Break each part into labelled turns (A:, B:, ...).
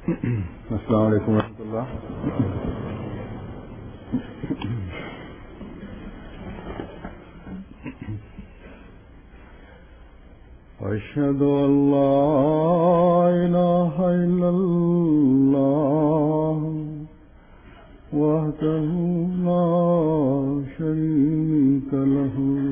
A: السلام عليكم ورحمة الله أشهد أن لا إله إلا الله وحده لا شريك له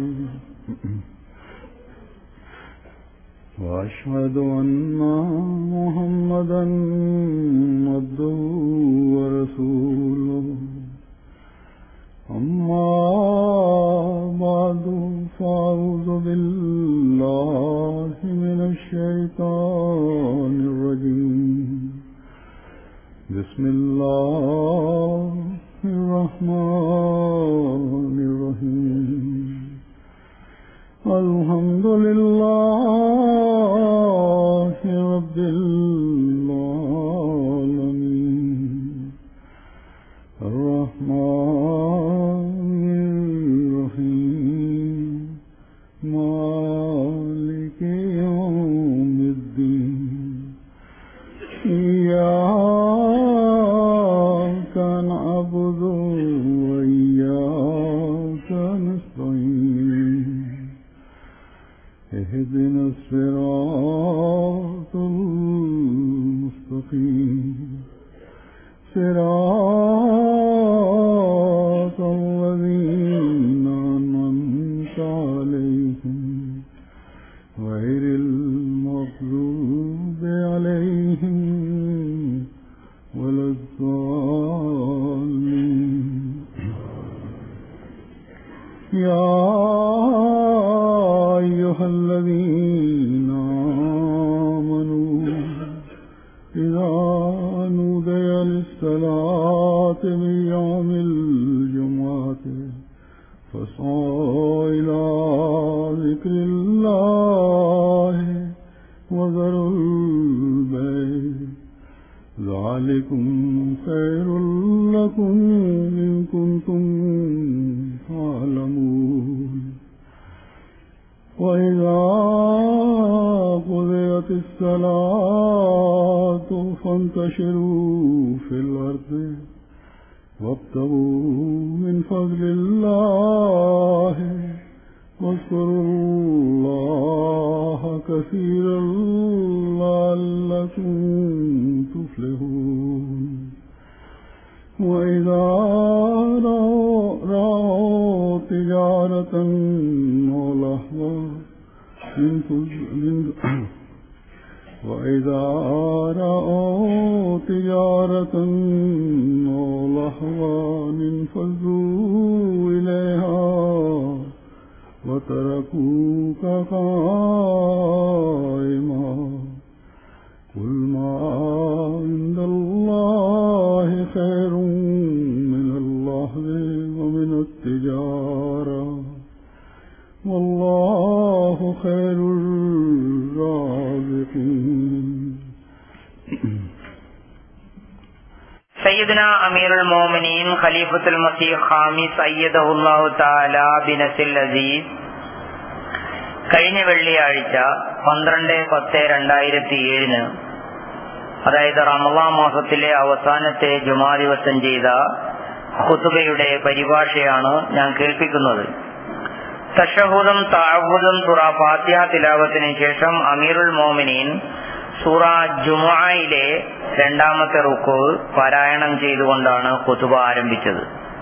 A: وأشهد أن محمدا عبده ورسوله أما بعد فأعوذ بالله من الشيطان الرجيم بسم الله الرحمن الرحيم الحمد لله رب العالمين الرحمن الرحيم مالك يوم الدين إياك نعبد وإياك نستعين اهدنا الصراط المستقيم صراط الذين أنعمت عليهم غير المغضوب عليهم ولا الضالين يا أيها الذين آمنوا إذا نودي للصلاة من يوم الجمعة فاسعوا إلى ذكر الله وذروا البيت ذلكم خير لكم إن كنتم تعلمون وإذا قضيت الصلاة فانتشروا في الأرض وابتغوا من فضل الله واذكروا الله كثيرا لعلكم تفلحون وإذا رأوا, رأوا تجارة ولهوا من من وإذا رأوا تجارة ولهوا انفضوا إليها وتركوك قائما قل ما عند الله خير من اللهو ومن التجارة والله خير الرازقين
B: സയ്യിദ്ന അമീറുൽ മോമിനീൻ ഖലീഫത്തുൽ മസീഹ് ഖാമിസ് അയ്യദഹുല്ലാഹു തആല ബിനസിൽ അസീസ് കഴിഞ്ഞ വെള്ളിയാഴ്ച പന്ത്രണ്ട് പത്ത് രണ്ടായിരത്തി ഏഴിന് അതായത് റമദാൻ മാസത്തിലെ അവസാനത്തെ ജുമാ ദിവസം ചെയ്ത ഖുതുബയുടെ പരിഭാഷയാണ് ഞാൻ കേൾപ്പിക്കുന്നത് തഷഹുദും താവൂദും തുറ ഫാത്തിഹ തിലാവത്തിന് ശേഷം അമീറുൽ മോമിനീൻ സൂറ ജുമായിലെ രണ്ടാമത്തെ റുക്കു പാരായണം ചെയ്തുകൊണ്ടാണ് ഖുതുബ ആരംഭിച്ചത്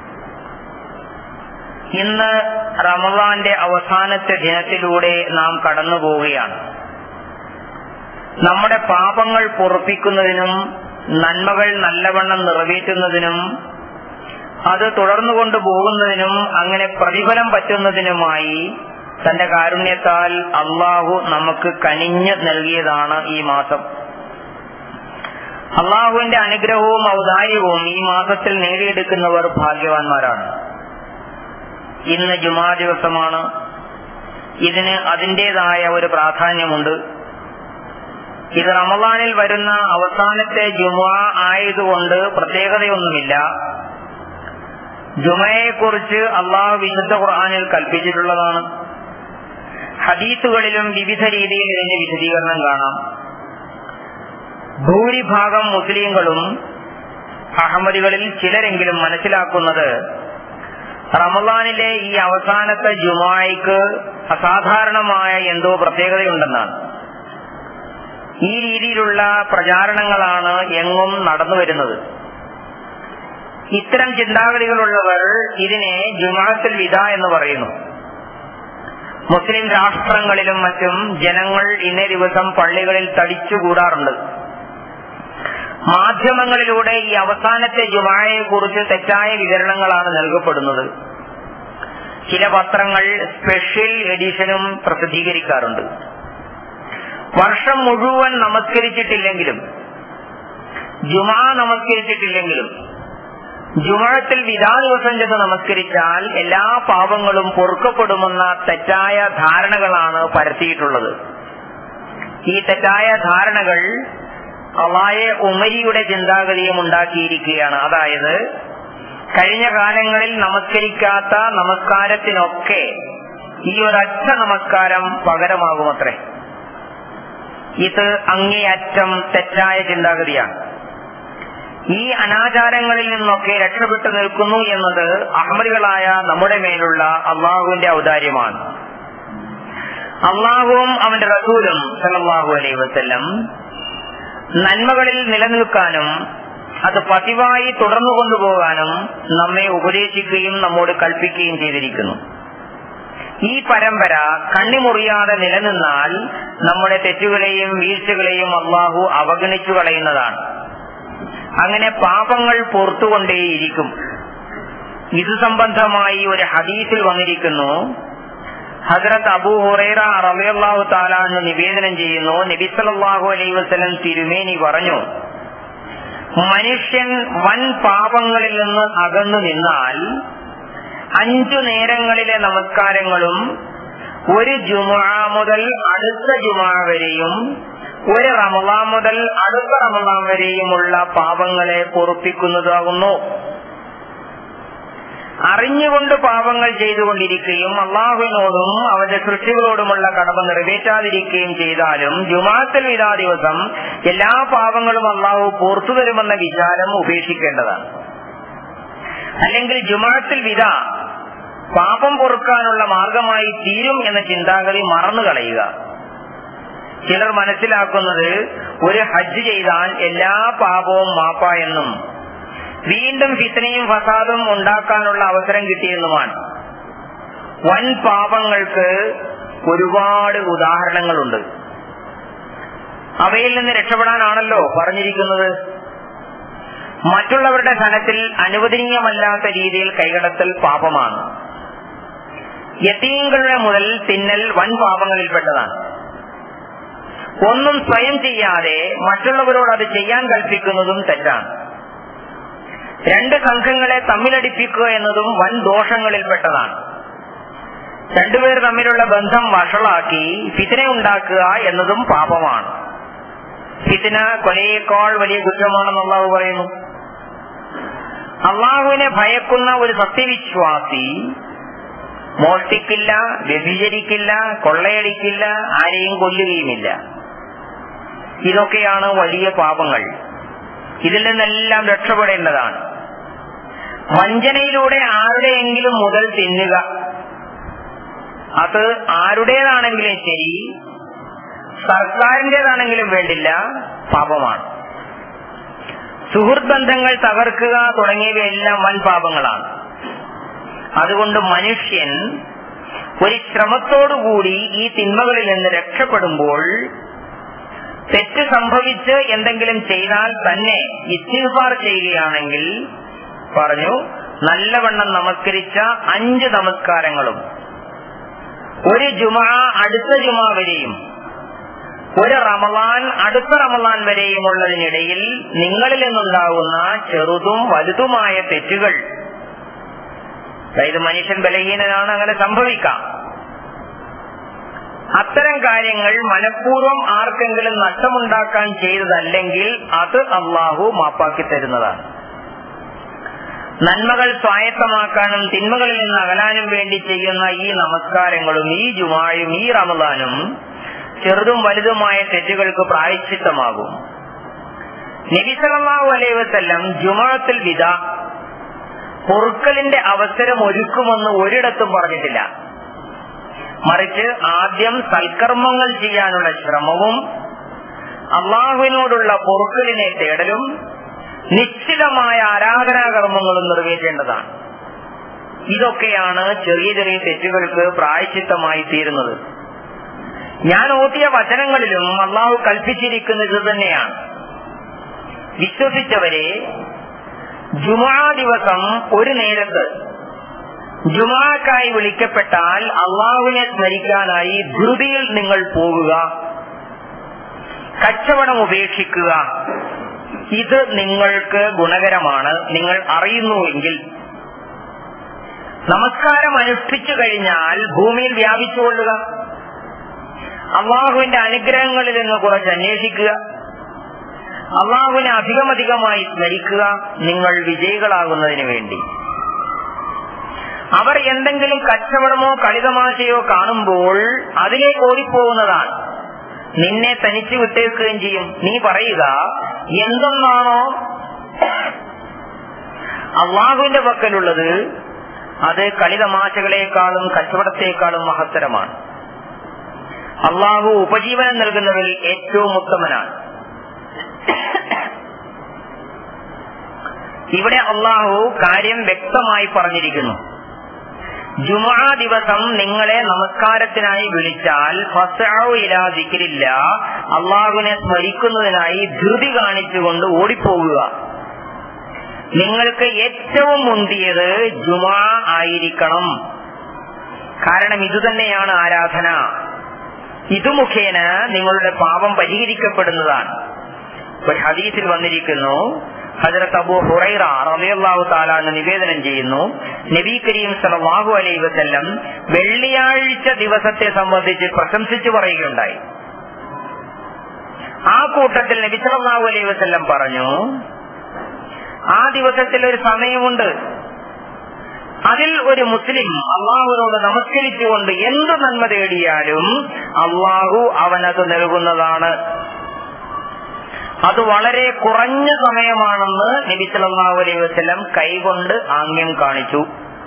B: ഇന്ന് റമദാന്റെ അവസാനത്തെ ദിനത്തിലൂടെ നാം കടന്നു പോവുകയാണ് നമ്മുടെ പാപങ്ങൾ പൊറുപ്പിക്കുന്നതിനും നന്മകൾ നല്ലവണ്ണം നിറവേറ്റുന്നതിനും അത് തുടർന്നുകൊണ്ടു പോകുന്നതിനും അങ്ങനെ പ്രതിഫലം പറ്റുന്നതിനുമായി തന്റെ കാരുണ്യത്താൽ അള്ളാഹു നമുക്ക് കനിഞ്ഞ് നൽകിയതാണ് ഈ മാസം അള്ളാഹുവിന്റെ അനുഗ്രഹവും ഔദാര്യവും ഈ മാസത്തിൽ നേടിയെടുക്കുന്നവർ ഭാഗ്യവാന്മാരാണ് ഇന്ന് ജുമാ ദിവസമാണ് ഇതിന് അതിൻ്റെതായ ഒരു പ്രാധാന്യമുണ്ട് ഇത് റമദാനിൽ വരുന്ന അവസാനത്തെ ജുമാ ആയതുകൊണ്ട് പ്രത്യേകതയൊന്നുമില്ല ജുമയെക്കുറിച്ച് അള്ളാഹു വിശുദ്ധ ഖുർആാനിൽ കൽപ്പിച്ചിട്ടുള്ളതാണ് ഹദീസുകളിലും വിവിധ രീതിയിൽ ഇതിന്റെ വിശദീകരണം കാണാം ഭൂരിഭാഗം മുസ്ലിങ്ങളും അഹമ്മദികളിൽ ചിലരെങ്കിലും മനസ്സിലാക്കുന്നത് റമദാനിലെ ഈ അവസാനത്തെ ജുമായിക്ക് അസാധാരണമായ എന്തോ പ്രത്യേകതയുണ്ടെന്നാണ് ഈ രീതിയിലുള്ള പ്രചാരണങ്ങളാണ് എങ്ങും നടന്നു വരുന്നത് ഇത്തരം ചിന്താഗതികളുള്ളവർ ഇതിനെ ജുമാഅത്തുൽ വിദ എന്ന് പറയുന്നു മുസ്ലിം രാഷ്ട്രങ്ങളിലും മറ്റും ജനങ്ങൾ ഇന്നേ ദിവസം പള്ളികളിൽ തടിച്ചുകൂടാറുണ്ട് മാധ്യമങ്ങളിലൂടെ ഈ അവസാനത്തെ ജുമായെ കുറിച്ച് തെറ്റായ വിവരണങ്ങളാണ് നൽകപ്പെടുന്നത് ചില പത്രങ്ങൾ സ്പെഷ്യൽ എഡിഷനും പ്രസിദ്ധീകരിക്കാറുണ്ട് വർഷം മുഴുവൻ നമസ്കരിച്ചിട്ടില്ലെങ്കിലും ജുമാ നമസ്കരിച്ചിട്ടില്ലെങ്കിലും ജുമാഴത്തിൽ വിധാ ദിവസം ചെന്ന് നമസ്കരിച്ചാൽ എല്ലാ പാപങ്ങളും പൊറുക്കപ്പെടുമെന്ന തെറ്റായ ധാരണകളാണ് പരത്തിയിട്ടുള്ളത് ഈ തെറ്റായ ധാരണകൾ അള്ളായെ ഉമരിയുടെ ചിന്താഗതിയും ഉണ്ടാക്കിയിരിക്കുകയാണ് അതായത് കഴിഞ്ഞ കാലങ്ങളിൽ നമസ്കരിക്കാത്ത നമസ്കാരത്തിനൊക്കെ ഈ ഒരൊറ്റ നമസ്കാരം പകരമാകുമത്രേ ഇത് അങ്ങേയറ്റം തെറ്റായ ചിന്താഗതിയാണ് ഈ അനാചാരങ്ങളിൽ നിന്നൊക്കെ രക്ഷപ്പെട്ടു നിൽക്കുന്നു എന്നത് അഹമ്മദികളായ നമ്മുടെ മേലുള്ള അള്ളാഹുവിന്റെ ഔദാര്യമാണ് അള്ളാഹുവും അവന്റെ റസൂലും സലല്ലാഹു അലൈഹി വസ്ല്ലം നന്മകളിൽ നിലനിൽക്കാനും അത് പതിവായി തുടർന്നു കൊണ്ടുപോകാനും നമ്മെ ഉപദേശിക്കുകയും നമ്മോട് കൽപ്പിക്കുകയും ചെയ്തിരിക്കുന്നു ഈ പരമ്പര കണ്ണിമുറിയാതെ നിലനിന്നാൽ നമ്മുടെ തെറ്റുകളെയും വീഴ്ചകളെയും അള്ളാഹു അവഗണിച്ചു കളയുന്നതാണ് അങ്ങനെ പാപങ്ങൾ പുറത്തുകൊണ്ടേയിരിക്കും ഇത് സംബന്ധമായി ഒരു ഹദീസിൽ വന്നിരിക്കുന്നു ഹജറത്ത് അബൂ ഹുറൈറ റബിയല്ലാഹു താലാന്ന് നിവേദനം ചെയ്യുന്നു നബി സല്ലല്ലാഹു അലൈഹി വസല്ലം തിരുമേനി പറഞ്ഞു മനുഷ്യൻ വൻ പാപങ്ങളിൽ നിന്ന് അകന്നു നിന്നാൽ അഞ്ചു നേരങ്ങളിലെ നമസ്കാരങ്ങളും ഒരു ജുമാ മുതൽ അടുത്ത ജുമാ വരെയും ഒരു റമദാൻ മുതൽ അടുത്ത റമദാൻ വരെയുമുള്ള പാപങ്ങളെ പൊറുപ്പിക്കുന്നതാകുന്നു അറിഞ്ഞുകൊണ്ട് പാപങ്ങൾ ചെയ്തുകൊണ്ടിരിക്കുകയും അള്ളാഹുവിനോടും അവന്റെ സൃഷ്ടികളോടുമുള്ള കടമ നിറവേറ്റാതിരിക്കുകയും ചെയ്താലും ജുമാത്തിൽ വിതാ ദിവസം എല്ലാ പാപങ്ങളും അള്ളാഹു പുറത്തു തരുമെന്ന വിചാരം ഉപേക്ഷിക്കേണ്ടതാണ് അല്ലെങ്കിൽ ജുമാത്തിൽ വിത പാപം പൊറുക്കാനുള്ള മാർഗമായി തീരും എന്ന ചിന്താഗതി മറന്നു കളയുക ചിലർ മനസ്സിലാക്കുന്നത് ഒരു ഹജ്ജ് ചെയ്താൽ എല്ലാ പാപവും മാപ്പ എന്നും വീണ്ടും ഫിത്തനയും ഫസാദും ഉണ്ടാക്കാനുള്ള അവസരം കിട്ടിയെന്നുമാണ് വൻ പാപങ്ങൾക്ക് ഒരുപാട് ഉദാഹരണങ്ങളുണ്ട് അവയിൽ നിന്ന് രക്ഷപ്പെടാനാണല്ലോ പറഞ്ഞിരിക്കുന്നത് മറ്റുള്ളവരുടെ ധനത്തിൽ അനുവദനീയമല്ലാത്ത രീതിയിൽ കൈകടത്തൽ പാപമാണ് യത്തീങ്ങളുടെ മുതൽ തിന്നൽ വൻ പാപങ്ങളിൽപ്പെട്ടതാണ് ഒന്നും സ്വയം ചെയ്യാതെ മറ്റുള്ളവരോട് അത് ചെയ്യാൻ കൽപ്പിക്കുന്നതും തെറ്റാണ് രണ്ട് സംഘങ്ങളെ തമ്മിലടിപ്പിക്കുക എന്നതും വൻ ദോഷങ്ങളിൽപ്പെട്ടതാണ് രണ്ടുപേർ തമ്മിലുള്ള ബന്ധം വഷളാക്കി ഫിത്തിന ഉണ്ടാക്കുക എന്നതും പാപമാണ് ഫിത്തിന കൊലയേക്കാൾ വലിയ കുറ്റമാണെന്ന് അള്ളാഹു പറയുന്നു അള്ളാഹുവിനെ ഭയക്കുന്ന ഒരു സത്യവിശ്വാസി മോഷ്ടിക്കില്ല വ്യഭിചരിക്കില്ല കൊള്ളയടിക്കില്ല ആരെയും കൊല്ലുകയുമില്ല ഇതൊക്കെയാണ് വലിയ പാപങ്ങൾ ഇതിൽ നിന്നെല്ലാം രക്ഷപ്പെടേണ്ടതാണ് വഞ്ചനയിലൂടെ ആരുടെയെങ്കിലും മുതൽ തിന്നുക അത് ആരുടേതാണെങ്കിലും ശരി സർക്കാരിന്റേതാണെങ്കിലും വേണ്ടില്ല പാപമാണ് സുഹൃത്ത് ബന്ധങ്ങൾ തകർക്കുക തുടങ്ങിയവയെല്ലാം വൻ പാപങ്ങളാണ് അതുകൊണ്ട് മനുഷ്യൻ ഒരു ശ്രമത്തോടുകൂടി ഈ തിന്മകളിൽ നിന്ന് രക്ഷപ്പെടുമ്പോൾ തെറ്റ് സംഭവിച്ച് എന്തെങ്കിലും ചെയ്താൽ തന്നെ ഇസ്തിഫാർ ചെയ്യുകയാണെങ്കിൽ പറഞ്ഞു നല്ലവണ്ണം നമസ്കരിച്ച അഞ്ച് നമസ്കാരങ്ങളും ഒരു ജുമാ അടുത്ത ജുമാ വരെയും ഒരു റമലാൻ അടുത്ത റമലാൻ വരെയുമുള്ളതിനിടയിൽ നിങ്ങളിൽ നിന്നുണ്ടാകുന്ന ചെറുതും വലുതുമായ തെറ്റുകൾ അതായത് മനുഷ്യൻ ബലഹീനനാണ് അങ്ങനെ സംഭവിക്കാം അത്തരം കാര്യങ്ങൾ മനഃപൂർവ്വം ആർക്കെങ്കിലും നഷ്ടമുണ്ടാക്കാൻ ചെയ്തതല്ലെങ്കിൽ അത് അള്ളാഹു മാപ്പാക്കി തരുന്നതാണ് നന്മകൾ സ്വായത്തമാക്കാനും തിന്മകളിൽ നിന്ന് അകലാനും വേണ്ടി ചെയ്യുന്ന ഈ നമസ്കാരങ്ങളും ഈ ജുമായും ഈ റമദാനും ചെറുതും വലുതുമായ തെറ്റുകൾക്ക് പ്രായശ്ചിത്തമാകും നബിസലാഹു അലൈഹി വസല്ലം ജുമാഅത്തുൽ വിദ പൊറുക്കലിന്റെ അവസരം ഒരുക്കുമെന്ന് ഒരിടത്തും പറഞ്ഞിട്ടില്ല മറിച്ച് ആദ്യം സൽക്കർമ്മങ്ങൾ ചെയ്യാനുള്ള ശ്രമവും അള്ളാഹുവിനോടുള്ള പൊറുക്കലിനെ തേടലും നിശ്ചിതമായ ആരാധനാകർമ്മങ്ങളും നിറവേറ്റേണ്ടതാണ് ഇതൊക്കെയാണ് ചെറിയ ചെറിയ തെറ്റുകൾക്ക് പ്രായച്ചിത്തമായി തീരുന്നത് ഞാൻ ഓതിയ വചനങ്ങളിലും അള്ളാഹു കൽപ്പിച്ചിരിക്കുന്നത് ഇത് തന്നെയാണ് വിശ്വസിച്ചവരെ ജുമാ ദിവസം ഒരു നേരത്ത് ജുമാക്കായി വിളിക്കപ്പെട്ടാൽ അള്ളാഹുവിനെ സ്മരിക്കാനായി ധൃതിയിൽ നിങ്ങൾ പോകുക കച്ചവടം ഉപേക്ഷിക്കുക ഇത് നിങ്ങൾക്ക് ഗുണകരമാണ് നിങ്ങൾ അറിയുന്നുവെങ്കിൽ നമസ്കാരം അനുഷ്ഠിച്ചു കഴിഞ്ഞാൽ ഭൂമിയിൽ വ്യാപിച്ചുകൊള്ളുക അള്ളാഹുവിന്റെ അനുഗ്രഹങ്ങളിൽ നിന്ന് കുറച്ച് അന്വേഷിക്കുക അള്ളാഹുവിനെ അധികമധികമായി സ്മരിക്കുക നിങ്ങൾ വിജയികളാകുന്നതിന് വേണ്ടി അവർ എന്തെങ്കിലും കച്ചവടമോ കളിതമാശയോ കാണുമ്പോൾ അതിലേക്ക് ഓടിപ്പോകുന്നതാണ് നിന്നെ തനിച്ചു വിട്ടേക്കുകയും ചെയ്യും നീ പറയുക എന്തെന്നാണോ അള്ളാഹുവിന്റെ പക്കലുള്ളത് അത് കളിതമാശകളെക്കാളും കച്ചവടത്തെക്കാളും മഹത്തരമാണ് അള്ളാഹു ഉപജീവനം നൽകുന്നതിൽ ഏറ്റവും ഉത്തമനാണ് ഇവിടെ അള്ളാഹു കാര്യം വ്യക്തമായി പറഞ്ഞിരിക്കുന്നു ജുമാ ദിവസം നിങ്ങളെ നമസ്കാരത്തിനായി വിളിച്ചാൽ ഇലാതിക്കില്ല അള്ളാഹുവിനെ സ്മരിക്കുന്നതിനായി ധൃതി കാണിച്ചുകൊണ്ട് ഓടിപ്പോകുക നിങ്ങൾക്ക് ഏറ്റവും മുന്തിയത് ജുമാ ആയിരിക്കണം കാരണം ഇതുതന്നെയാണ് ആരാധന ഇതു മുഖേന നിങ്ങളുടെ പാപം പരിഹരിക്കപ്പെടുന്നതാണ് ഒരു ഹദീസിൽ വന്നിരിക്കുന്നു ഹജറത്ത് അബു ഹുറൈറ റളിയല്ലാഹു താലാന്ന് നിവേദനം ചെയ്യുന്നു നബി കരീം സല്ലല്ലാഹു അലൈഹി വസല്ലം വെള്ളിയാഴ്ച ദിവസത്തെ സംബന്ധിച്ച് പ്രശംസിച്ചു പറയുകയുണ്ടായി ആ കൂട്ടത്തിൽ നബി സല്ലല്ലാഹു അലൈഹി വസല്ലം പറഞ്ഞു ആ ദിവസത്തിൽ ഒരു സമയമുണ്ട് അതിൽ ഒരു മുസ്ലിം അള്ളാഹുവിനോട് നമസ്കരിച്ചുകൊണ്ട് എന്ത് നന്മ തേടിയാലും അള്ളാഹു അവനത് നൽകുന്നതാണ് അത് വളരെ കുറഞ്ഞ സമയമാണെന്ന് നബി സല്ലല്ലാഹു അലൈഹി വസല്ലം കൈകൊണ്ട് ആംഗ്യം കാണിച്ചു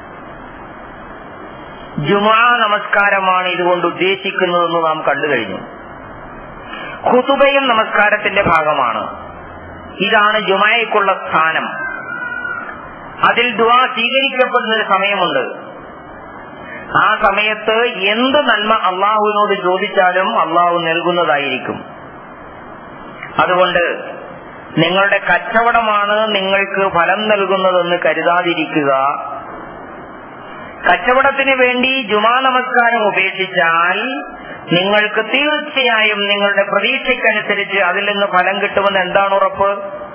B: ജുമാ നമസ്കാരമാണ് ഇതുകൊണ്ട് ഉദ്ദേശിക്കുന്നതെന്ന് നാം കണ്ടു കഴിഞ്ഞു ഖുതുബയും നമസ്കാരത്തിന്റെ ഭാഗമാണ് ഇതാണ് ജുമായക്കുള്ള സ്ഥാനം അതിൽ ദുആ സ്വീകരിക്കപ്പെടുന്ന ഒരു സമയമുണ്ട് ആ സമയത്ത് എന്ത് നന്മ അള്ളാഹുവിനോട് ചോദിച്ചാലും അള്ളാഹു നൽകുന്നതായിരിക്കും അതുകൊണ്ട് നിങ്ങളുടെ കച്ചവടമാണ് നിങ്ങൾക്ക് ഫലം നൽകുന്നതെന്ന് കരുതാതിരിക്കുക കച്ചവടത്തിന് വേണ്ടി ജുമാ നമസ്കാരം ഉപേക്ഷിച്ചാൽ നിങ്ങൾക്ക് തീർച്ചയായും നിങ്ങളുടെ പ്രതീക്ഷയ്ക്കനുസരിച്ച് അതിൽ നിന്ന് ഫലം കിട്ടുമെന്ന് എന്താണ് ഉറപ്പ്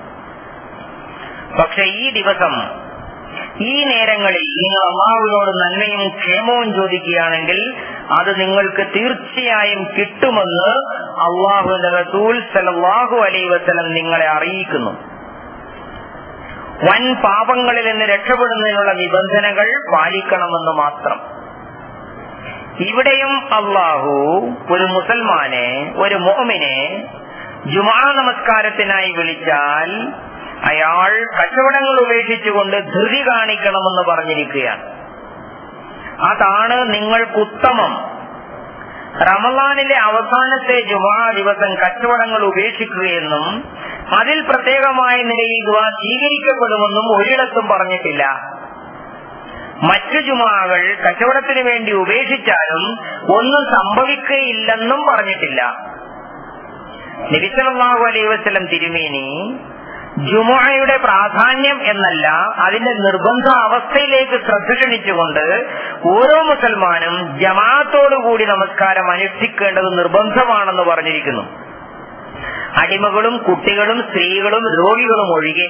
B: പക്ഷെ ഈ ദിവസം ഈ നേരങ്ങളിൽ നിങ്ങൾ അള്ളാഹുവിനോട് നന്മയും ക്ഷേമവും ചോദിക്കുകയാണെങ്കിൽ അത് നിങ്ങൾക്ക് തീർച്ചയായും കിട്ടുമെന്ന് അള്ളാഹുവിന്റെ റസൂൽ സലല്ലാഹു അലൈ വസലം നിങ്ങളെ അറിയിക്കുന്നു വൻ പാപങ്ങളിൽ നിന്ന് രക്ഷപ്പെടുന്നതിനുള്ള നിബന്ധനകൾ പാലിക്കണമെന്ന് മാത്രം ഇവിടെയും അള്ളാഹു ഒരു മുസൽമാനെ ഒരു മോമിനെ ജുമാ നമസ്കാരത്തിനായി വിളിച്ചാൽ അയാൾ കച്ചവടങ്ങൾ ഉപേക്ഷിച്ചുകൊണ്ട് ധൃതി കാണിക്കണമെന്ന് പറഞ്ഞിരിക്കുകയാണ് അതാണ് നിങ്ങൾക്ക് ഉത്തമം റമലാനിലെ അവസാനത്തെ ജുമാ ദിവസം കച്ചവടങ്ങൾ ഉപേക്ഷിക്കുകയെന്നും അതിൽ പ്രത്യേകമായ നിലയിൽ ദുവാ സ്വീകരിക്കപ്പെടുമെന്നും ഒരിടത്തും പറഞ്ഞിട്ടില്ല മറ്റു ജുമാകൾ കച്ചവടത്തിന് വേണ്ടി ഉപേക്ഷിച്ചാലും ഒന്നും സംഭവിക്കുകയില്ലെന്നും പറഞ്ഞിട്ടില്ല നബിസലാഹു അലൈഹി വസ്ലം തിരുമേനി ജുമുഅയുടെ പ്രാധാന്യം എന്നല്ല അതിന്റെ നിർബന്ധ അവസ്ഥയിലേക്ക് ശ്രദ്ധ ക്ഷണിച്ചുകൊണ്ട് ഓരോ മുസൽമാനും ജമാഅത്തോടുകൂടി നമസ്കാരം അനുഷ്ഠിക്കേണ്ടത് നിർബന്ധമാണെന്ന് പറഞ്ഞിരിക്കുന്നു അടിമകളും കുട്ടികളും സ്ത്രീകളും രോഗികളും ഒഴികെ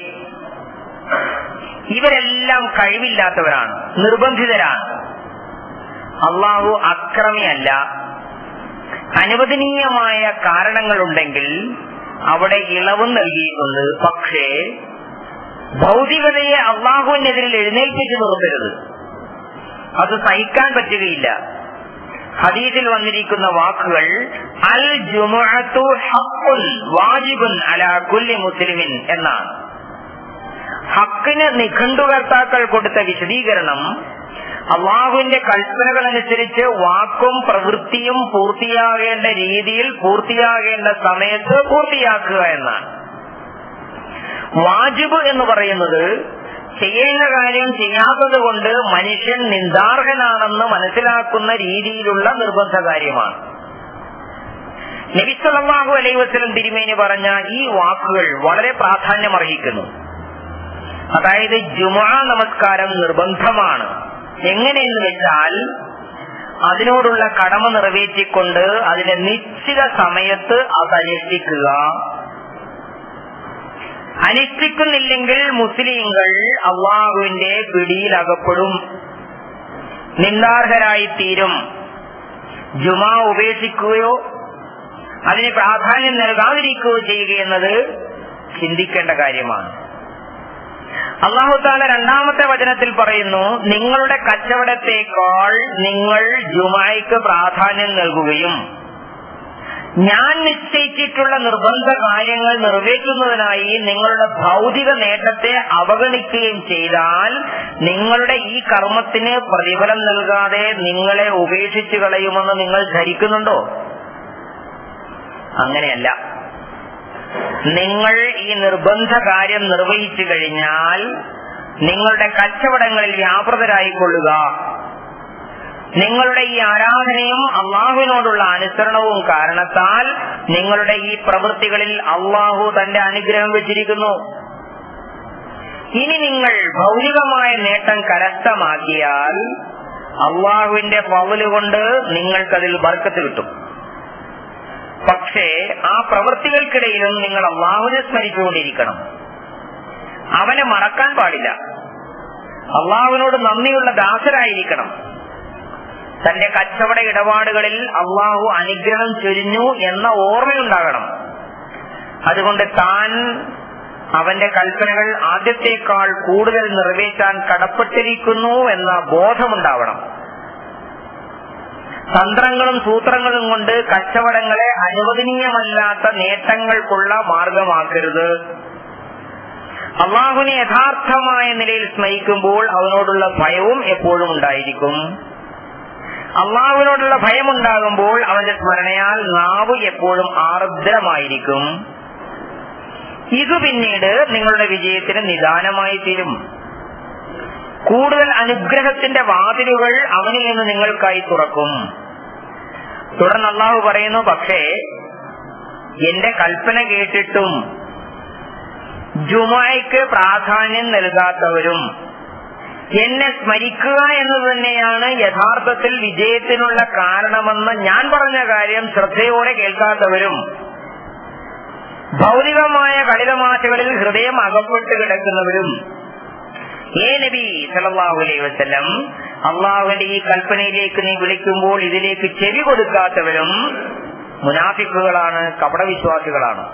B: ഇവരെല്ലാം കഴിവില്ലാത്തവരാണ് നിർബന്ധിതരാണ് അള്ളാഹു അക്രമിയല്ല അനുവദനീയമായ കാരണങ്ങളുണ്ടെങ്കിൽ അവിടെ ഇളവും നൽകിയിട്ടുണ്ട് പക്ഷേ ഭൗതികതയെ അള്ളാഹുവിനെതിരിൽ എഴുന്നേൽപ്പിച്ചു നിർത്തരുത് അത് സഹിക്കാൻ പറ്റുകയില്ല ഹദീസിൽ വന്നിരിക്കുന്ന വാക്കുകൾ അൽ ജുമുഅത്തു ഹഖുൻ വാജിബുൻ അലാ കുല്ലി മുസ്ലിമിൻ എന്നാണ് ഹക്കിന് നിഘണ്ടുകർത്താക്കൾ കൊടുത്ത വിശദീകരണം അള്ളാഹുവിന്റെ കൽപ്പനകൾ അനുസരിച്ച് വാക്കും പ്രവൃത്തിയും പൂർത്തിയാകേണ്ട രീതിയിൽ പൂർത്തിയാകേണ്ട സമയത്ത് പൂർത്തിയാക്കുക എന്നാണ് വാജിബ് എന്ന് പറയുന്നത് ചെയ്യേണ്ട കാര്യം ചെയ്യാത്തത് കൊണ്ട് മനുഷ്യൻ നിന്ദാർഹനാണെന്ന് മനസ്സിലാക്കുന്ന രീതിയിലുള്ള നിർബന്ധ കാര്യമാണ് നബിസല്ലാഹു അലൈ വസ്ലം തിരുമേനി പറഞ്ഞ ഈ വാക്കുകൾ വളരെ പ്രാധാന്യമർഹിക്കുന്നു അതായത് ജുമാ നമസ്കാരം നിർബന്ധമാണ് എങ്ങനെയെന്ന് വെച്ചാൽ അതിനോടുള്ള കടമ നിറവേറ്റിക്കൊണ്ട് അതിന്റെ നിശ്ചിത സമയത്ത് അത് അനുഷ്ഠിക്കുക അനുഷ്ഠിക്കുന്നില്ലെങ്കിൽ മുസ്ലിങ്ങൾ അള്ളാഹുവിന്റെ പിടിയിലകപ്പെടും നിന്ദാർഹരായി തീരും ജുമാ ഉപേക്ഷിക്കുകയോ അതിന് പ്രാധാന്യം നൽകാതിരിക്കുകയോ ചെയ്യുക എന്നത് ചിന്തിക്കേണ്ട കാര്യമാണ് അള്ളാഹുത്താല രണ്ടാമത്തെ വചനത്തിൽ പറയുന്നു നിങ്ങളുടെ കച്ചവടത്തേക്കാൾ നിങ്ങൾ ജുമായിക്ക് പ്രാധാന്യം നൽകുകയും ഞാൻ നിശ്ചയിച്ചിട്ടുള്ള നിർബന്ധ കാര്യങ്ങൾ നിറവേറ്റുന്നതിനായി നിങ്ങളുടെ ഭൗതിക നേട്ടത്തെ അവഗണിക്കുകയും ചെയ്താൽ നിങ്ങളുടെ ഈ കർമ്മത്തിന് പ്രതിഫലം നൽകാതെ നിങ്ങളെ ഉപേക്ഷിച്ചു കളയുമെന്ന് നിങ്ങൾ ധരിക്കുന്നുണ്ടോ അങ്ങനെയല്ല നിങ്ങൾ ഈ നിർബന്ധ കാര്യം നിർവഹിച്ചു കഴിഞ്ഞാൽ നിങ്ങളുടെ കച്ചവടങ്ങളിൽ വ്യാപൃതരായിക്കൊള്ളുക നിങ്ങളുടെ ഈ ആരാധനയും അള്ളാഹുവിനോടുള്ള അനുസരണവും കാരണത്താൽ നിങ്ങളുടെ ഈ പ്രവൃത്തികളിൽ അള്ളാഹു തന്റെ അനുഗ്രഹം വെച്ചിരിക്കുന്നു ഇനി നിങ്ങൾ ഭൗതികമായ നേട്ടം കരസ്ഥമാക്കിയാൽ അള്ളാഹുവിന്റെ പവല് കൊണ്ട് നിങ്ങൾക്കതിൽ ബർക്കത്ത് കിട്ടും പക്ഷേ ആ പ്രവൃത്തികൾക്കിടയിലും നിങ്ങൾ അള്ളാഹുവിനെ സ്മരിച്ചുകൊണ്ടിരിക്കണം അവനെ മറക്കാൻ പാടില്ല അള്ളാഹുവിനോട് നന്ദിയുള്ള ദാസരായിരിക്കണം തന്റെ കച്ചവട ഇടപാടുകളിൽ അള്ളാഹു അനുഗ്രഹം ചൊരിഞ്ഞു എന്ന ഓർമ്മയുണ്ടാകണം അതുകൊണ്ട് താൻ അവന്റെ കൽപ്പനകൾ ആദ്യത്തേക്കാൾ കൂടുതൽ നിറവേറ്റാൻ കടപ്പെട്ടിരിക്കുന്നു എന്ന ബോധമുണ്ടാവണം തന്ത്രങ്ങളും സൂത്രങ്ങളും കൊണ്ട് കച്ചവടങ്ങളെ അനുവദനീയമല്ലാത്ത നേട്ടങ്ങൾക്കുള്ള മാർഗമാക്കരുത് അള്ളാഹുവിനെ യഥാർത്ഥമായ നിലയിൽ സ്മരിക്കുമ്പോൾ അവനോടുള്ള ഭയവും എപ്പോഴും ഉണ്ടായിരിക്കും അള്ളാഹുവിനോടുള്ള ഭയമുണ്ടാകുമ്പോൾ അവന്റെ സ്മരണയാൽ നാവ് എപ്പോഴും ആർദ്രമായിരിക്കും ഇത് പിന്നീട് നിങ്ങളുടെ വിജയത്തിന് നിദാനമായി തീരും കൂടുതൽ അനുഗ്രഹത്തിന്റെ വാതിലുകൾ അവനിൽ നിന്ന് നിങ്ങൾക്കായി തുറക്കും തുടർന്ന് അള്ളാഹു പറയുന്നു പക്ഷേ എന്റെ കൽപ്പന കേട്ടിട്ടും ജുമായ്ക്ക് പ്രാധാന്യം നൽകാത്തവരും എന്നെ സ്മരിക്കുക എന്നത് തന്നെയാണ് യഥാർത്ഥത്തിൽ വിജയത്തിനുള്ള കാരണമെന്ന് ഞാൻ പറഞ്ഞ കാര്യം ശ്രദ്ധയോടെ കേൾക്കാത്തവരും ഭൗതികമായ കളിതമാശകളിൽ ഹൃദയം അകപ്പെട്ട് കിടക്കുന്നവരും ഏ നബി സല്ലല്ലാഹു അലൈഹി വസല്ലം അള്ളാഹുവിന്റെ ഈ കൽപ്പനയിലേക്ക് നീ വിളിക്കുമ്പോൾ ഇതിലേക്ക് ചെവി കൊടുക്കാത്തവരും മുനാഫിക്കുകളാണ് കപടവിശ്വാസികളാണ്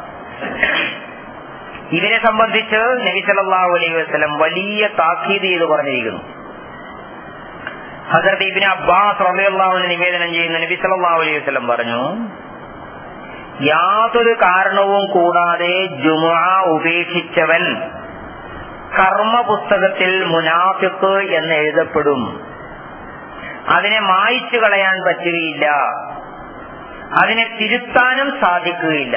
B: ഇവരെ സംബന്ധിച്ച് നബി സല്ലല്ലാഹു അലൈഹി വസല്ലം വലിയ താക്കീത് ചെയ്ത് പറഞ്ഞിരിക്കുന്നു ഹസരത്ത് ഇബിന് അബ്ബാസ് റളിയല്ലാഹുവിന് നിവേദനം ചെയ്യുന്ന നബി സല്ലല്ലാഹു അലൈഹി വസല്ലം പറഞ്ഞു യാതൊരു കാരണവും കൂടാതെ ജുമുഅ ഉപേക്ഷിച്ചവൻ കർമ്മ പുസ്തകത്തിൽ മുനാഫിക്ക് എന്ന് എഴുതപ്പെടും അതിനെ മായ്ച്ചു കളയാൻ പറ്റുകയില്ല അതിനെ തിരുത്താനും സാധിക്കുകയില്ല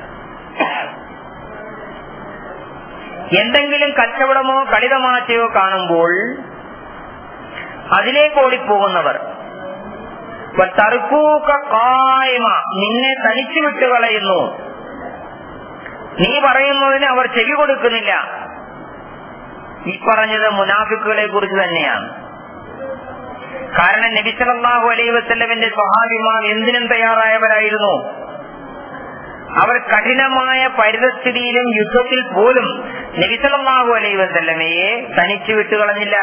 B: എന്തെങ്കിലും കച്ചവടമോ കളിതമാശയോ കാണുമ്പോൾ അതിലേക്ക് ഓടിപ്പോകുന്നവർ തറുക്കൂക്ക കായ്മ നിന്നെ തനിച്ചു വിട്ടുകളയുന്നു നീ പറയുന്നതിന് അവർ ചെവി കൊടുക്കുന്നില്ല ഈ പറഞ്ഞത് മുനാഫിക്കുകളെ കുറിച്ച് തന്നെയാണ് കാരണം നബിസലല്ലാഹു അലൈ വസ്ല്ലമിന്റെ സ്വഹാബിമാർ എന്തിനും തയ്യാറായവരായിരുന്നു അവർ കഠിനമായ പരിതസ്ഥിതിയിലും യുദ്ധത്തിൽ പോലും നബിസലല്ലാഹു അലൈ വസ്ല്ലമയെ തനിച്ചു വിട്ടുകളഞ്ഞില്ല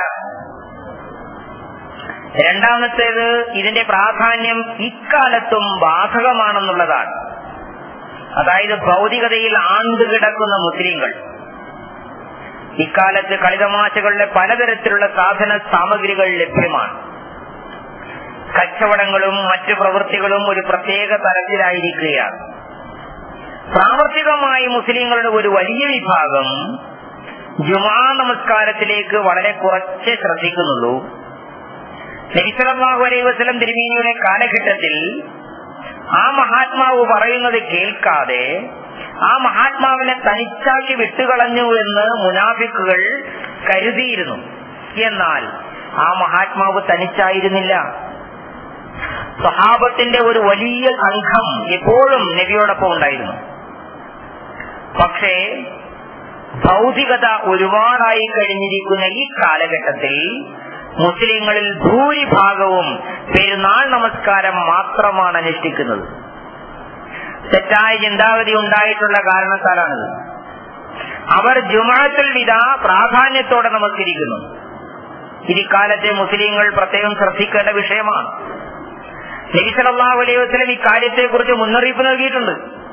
B: രണ്ടാമത്തേത് ഇതിന്റെ പ്രാധാന്യം ഇക്കാലത്തും ബാധകമാണെന്നുള്ളതാണ് അതായത് ഭൗതികതയിൽ ആണ്ടു കിടക്കുന്ന മുസ്ലിങ്ങൾ ഇക്കാലത്ത് കളിതമാശകളുടെ പലതരത്തിലുള്ള സാധന സാമഗ്രികൾ ലഭ്യമാണ് കച്ചവടങ്ങളും മറ്റു പ്രവൃത്തികളും ഒരു പ്രത്യേക തരത്തിലായിരിക്കുകയാണ് പ്രാവർത്തികമായി മുസ്ലിങ്ങളുടെ ഒരു വലിയ വിഭാഗം ജുമാ നമസ്കാരത്തിലേക്ക് വളരെ കുറച്ച് ശ്രദ്ധിക്കുന്നുള്ളൂ നബിസലാഹു അലൈഹി വസ്ലം തിരുമേനിയുടെ കാലഘട്ടത്തിൽ ആ മഹാത്മാവ് പറയുന്നത് കേൾക്കാതെ ആ മഹാത്മാവിനെ തനിച്ചാക്കി വിട്ടുകളഞ്ഞു എന്ന് മുനാഫിക്കുകൾ കരുതിയിരുന്നു എന്നാൽ ആ മഹാത്മാവ് തനിച്ചായിരുന്നില്ല സഹാബത്തിന്റെ ഒരു വലിയ സംഘം എപ്പോഴും നബിയോടൊപ്പം ഉണ്ടായിരുന്നു പക്ഷേ ഭൗതികത ഒരുപാടായി കഴിഞ്ഞിരിക്കുന്ന ഈ കാലഘട്ടത്തിൽ മുസ്ലിങ്ങളിൽ ഭൂരിഭാഗവും പെരുന്നാൾ നമസ്കാരം മാത്രമാണ് അനുഷ്ഠിക്കുന്നത് തെറ്റായ ചിന്താഗതി ഉണ്ടായിട്ടുള്ള കാരണത്താലാണിത് അവർ ജുമാഅത്തുൽ വിദ പ്രാധാന്യത്തോടെ നമസ്കരിക്കുന്നു ഇക്കാലത്തെ മുസ്ലിങ്ങൾ പ്രത്യേകം ശ്രദ്ധിക്കേണ്ട വിഷയമാണ് നബി സല്ലല്ലാഹു അലൈഹി വസല്ലം ഈ കാര്യത്തെക്കുറിച്ച് മുന്നറിയിപ്പ് നൽകിയിട്ടുണ്ട്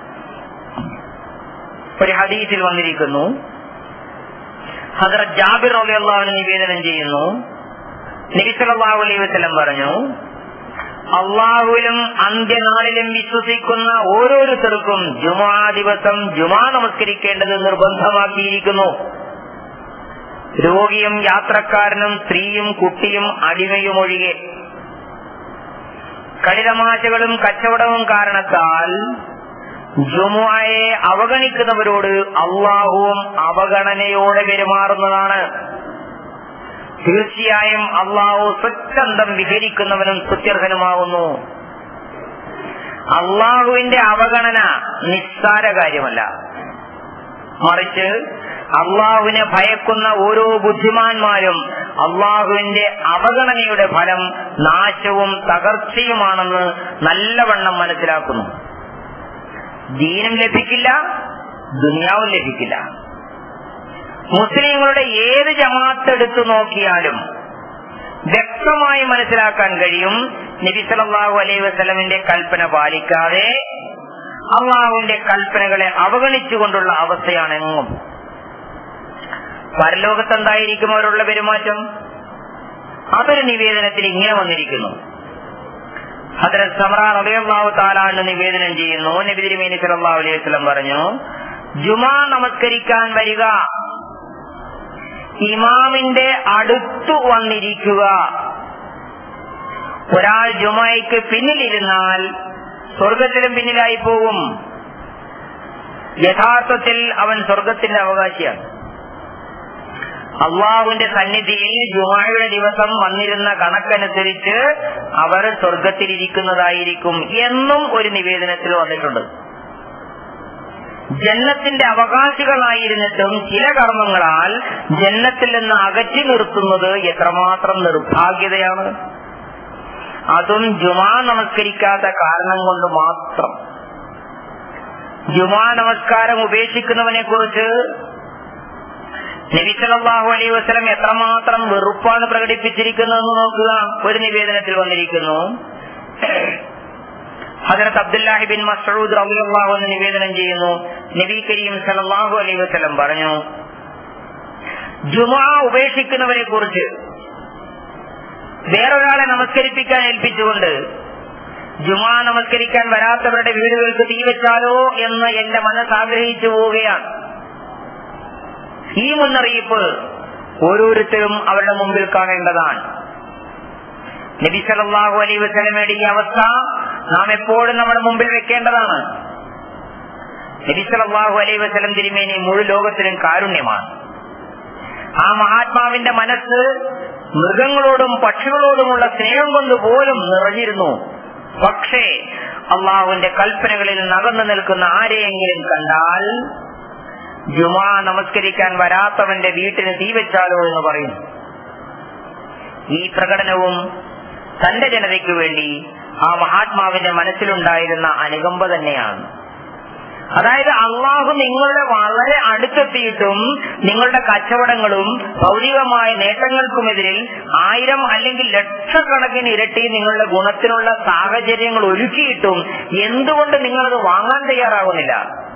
B: ഒരു ഹദീസിൽ വന്നിരിക്കുന്നു ഹദറത്ത് ജാബിർ റളിയല്ലാഹു അൻഹു നിവേദനം ചെയ്യുന്നു നബി സല്ലല്ലാഹു അലൈഹി വസല്ലം പറഞ്ഞു അള്ളാഹുവിലും അന്ത്യനാളിലും വിശ്വസിക്കുന്ന ഓരോരുത്തർക്കും ജുമാ ദിവസം ജുമാ നമസ്കരിക്കേണ്ടത് നിർബന്ധമാക്കിയിരിക്കുന്നു രോഗിയും യാത്രക്കാരനും സ്ത്രീയും കുട്ടിയും അടിമയും ഒഴികെ കളിതമാശകളും കച്ചവടവും കാരണത്താൽ ജുമുഅയെ അവഗണിക്കുന്നവരോട് അള്ളാഹുവും അവഗണനയോടെ പെരുമാറുന്നതാണ് തീർച്ചയായും അള്ളാഹു സ്വച്ഛന്തം വിഹരിക്കുന്നവനും സുത്യർഹനുമാകുന്നു അള്ളാഹുവിന്റെ അവഗണന നിസ്സാര കാര്യമല്ല മറിച്ച് അള്ളാഹുവിനെ ഭയക്കുന്ന ഓരോ ബുദ്ധിമാന്മാരും അള്ളാഹുവിന്റെ അവഗണനയുടെ ഫലം നാശവും തകർച്ചയുമാണെന്ന് നല്ലവണ്ണം മനസ്സിലാക്കുന്നു ദീനും ലഭിക്കില്ല ദുനിയാവും ലഭിക്കില്ല മുസ്ലിങ്ങളുടെ ഏത് ജമാഅത്ത് എടുത്തു നോക്കിയാലും വ്യക്തമായി മനസ്സിലാക്കാൻ കഴിയും നബി സല്ലല്ലാഹു അലൈഹി വസല്ലമിന്റെ കൽപ്പന പാലിക്കാതെ അള്ളാഹുവിന്റെ കൽപ്പനകളെ അവഗണിച്ചുകൊണ്ടുള്ള അവസ്ഥയാണെങ്ങും പരലോകത്തെന്തായിരിക്കും അവരുള്ള പെരുമാറ്റം അതൊരു നിവേദനത്തിൽ ഇങ്ങനെ വന്നിരിക്കുന്നു ഹദ്രത്ത് സമറ റളിയല്ലാഹു താലാന്ന് നിവേദനം ചെയ്യുന്നു നബി തിരുമേനി സല്ലല്ലാഹു അലൈഹി വസല്ലം പറഞ്ഞു ജുമാ നമസ്കരിക്കാൻ വരിക ഇമാമിന്റെ അടുത്തു വന്നിരിക്കുക ഒരാൾ ജുമായ്ക്ക് പിന്നിലിരുന്നാൽ സ്വർഗത്തിലും പിന്നിലായി പോകും യഥാർത്ഥത്തിൽ അവൻ സ്വർഗത്തിന്റെ അവകാശിയാണ് അള്ളാഹുവിന്റെ സന്നിധിയിൽ ജുമായുടെ ദിവസം വന്നിരുന്ന കണക്കനുസരിച്ച് അവർ സ്വർഗത്തിലിരിക്കുന്നതായിരിക്കും എന്നും ഒരു നിവേദനത്തിൽ വന്നിട്ടുണ്ട് ജന്നത്തിന്റെ അവകാശികളായിരുന്നിട്ടും ചില കർമ്മങ്ങളാൽ ജന്നത്തിൽ നിന്ന് അകറ്റി നിർത്തുന്നത് എത്രമാത്രം നിർഭാഗ്യതയാണ് അതും ജുമാ നമസ്കരിക്കാത്ത കാരണം കൊണ്ട് മാത്രം ജുമാ നമസ്കാരം ഉപേക്ഷിക്കുന്നവനെ കുറിച്ച് നബിസലാഹു അലൈഹി വസ്ലം എത്രമാത്രം വെറുപ്പാണ് പ്രകടിപ്പിച്ചിരിക്കുന്നതെന്ന് നോക്കുക ഒരു നിവേദനത്തിൽ വന്നിരിക്കുന്നു ഹജറത്ത് അബ്ദുല്ലാഹി ബിൻ മസൂദ് റബിഅള്ളാഹു എന്ന് നിവേദനം ചെയ്യുന്നു നബി കരീം സലല്ലാഹു അലൈഹി വസ്ലം പറഞ്ഞു ജുമാ ഉപേക്ഷിക്കുന്നവരെ കുറിച്ച് വേറൊരാളെ നമസ്കരിപ്പിക്കാൻ ഏൽപ്പിച്ചുകൊണ്ട് ജുമാ നമസ്കരിക്കാൻ വരാത്തവരുടെ വീടുകൾക്ക് തീ വെച്ചാലോ എന്ന് എന്റെ മനസ്സ് ആഗ്രഹിച്ചു പോവുകയാണ് ഈ മുന്നറിയിപ്പ് ഓരോരുത്തരും അവരുടെ മുമ്പിൽ കാണേണ്ടതാണ് നബി സല്ലല്ലാഹു അലൈഹി വസല്ലമയുടെ ഈ അവസ്ഥ നാം എപ്പോഴും നമ്മുടെ മുമ്പിൽ വെക്കേണ്ടതാണ് നബി സല്ലല്ലാഹു അലൈഹി വസല്ലം തിരുമേനി മുഴു ലോകത്തിനും കാരുണ്യമാണ് ആ മഹാത്മാവിന്റെ മനസ്സ് മൃഗങ്ങളോടും പക്ഷികളോടുമുള്ള സ്നേഹം കൊണ്ട് പോലും നിറഞ്ഞിരുന്നു പക്ഷേ അള്ളാഹുവിന്റെ കൽപ്പനകളിൽ നകന്നു നിൽക്കുന്ന ആരെയെങ്കിലും കണ്ടാൽ ജുമാ നമസ്കരിക്കാൻ വരാത്തവന്റെ വീട്ടിന് തീ വെച്ചാലോ എന്ന് പറയുന്നു ഈ പ്രകടനവും തന്റെ ജനതയ്ക്ക് വേണ്ടി ആ മഹാത്മാവിന്റെ മനസ്സിലുണ്ടായിരുന്ന അനുകമ്പ തന്നെയാണ് അതായത് അള്ളാഹു നിങ്ങളുടെ വളരെ അടുത്തെത്തിയിട്ടും നിങ്ങളുടെ കച്ചവടങ്ങളും ഭൗതികമായ നേട്ടങ്ങൾക്കുമെതിരിൽ ആയിരം അല്ലെങ്കിൽ ലക്ഷക്കണക്കിന് ഇരട്ടി നിങ്ങളുടെ ഗുണത്തിനുള്ള സാഹചര്യങ്ങൾ ഒരുക്കിയിട്ടും എന്തുകൊണ്ട് നിങ്ങളത് വാങ്ങാൻ തയ്യാറാകുന്നില്ല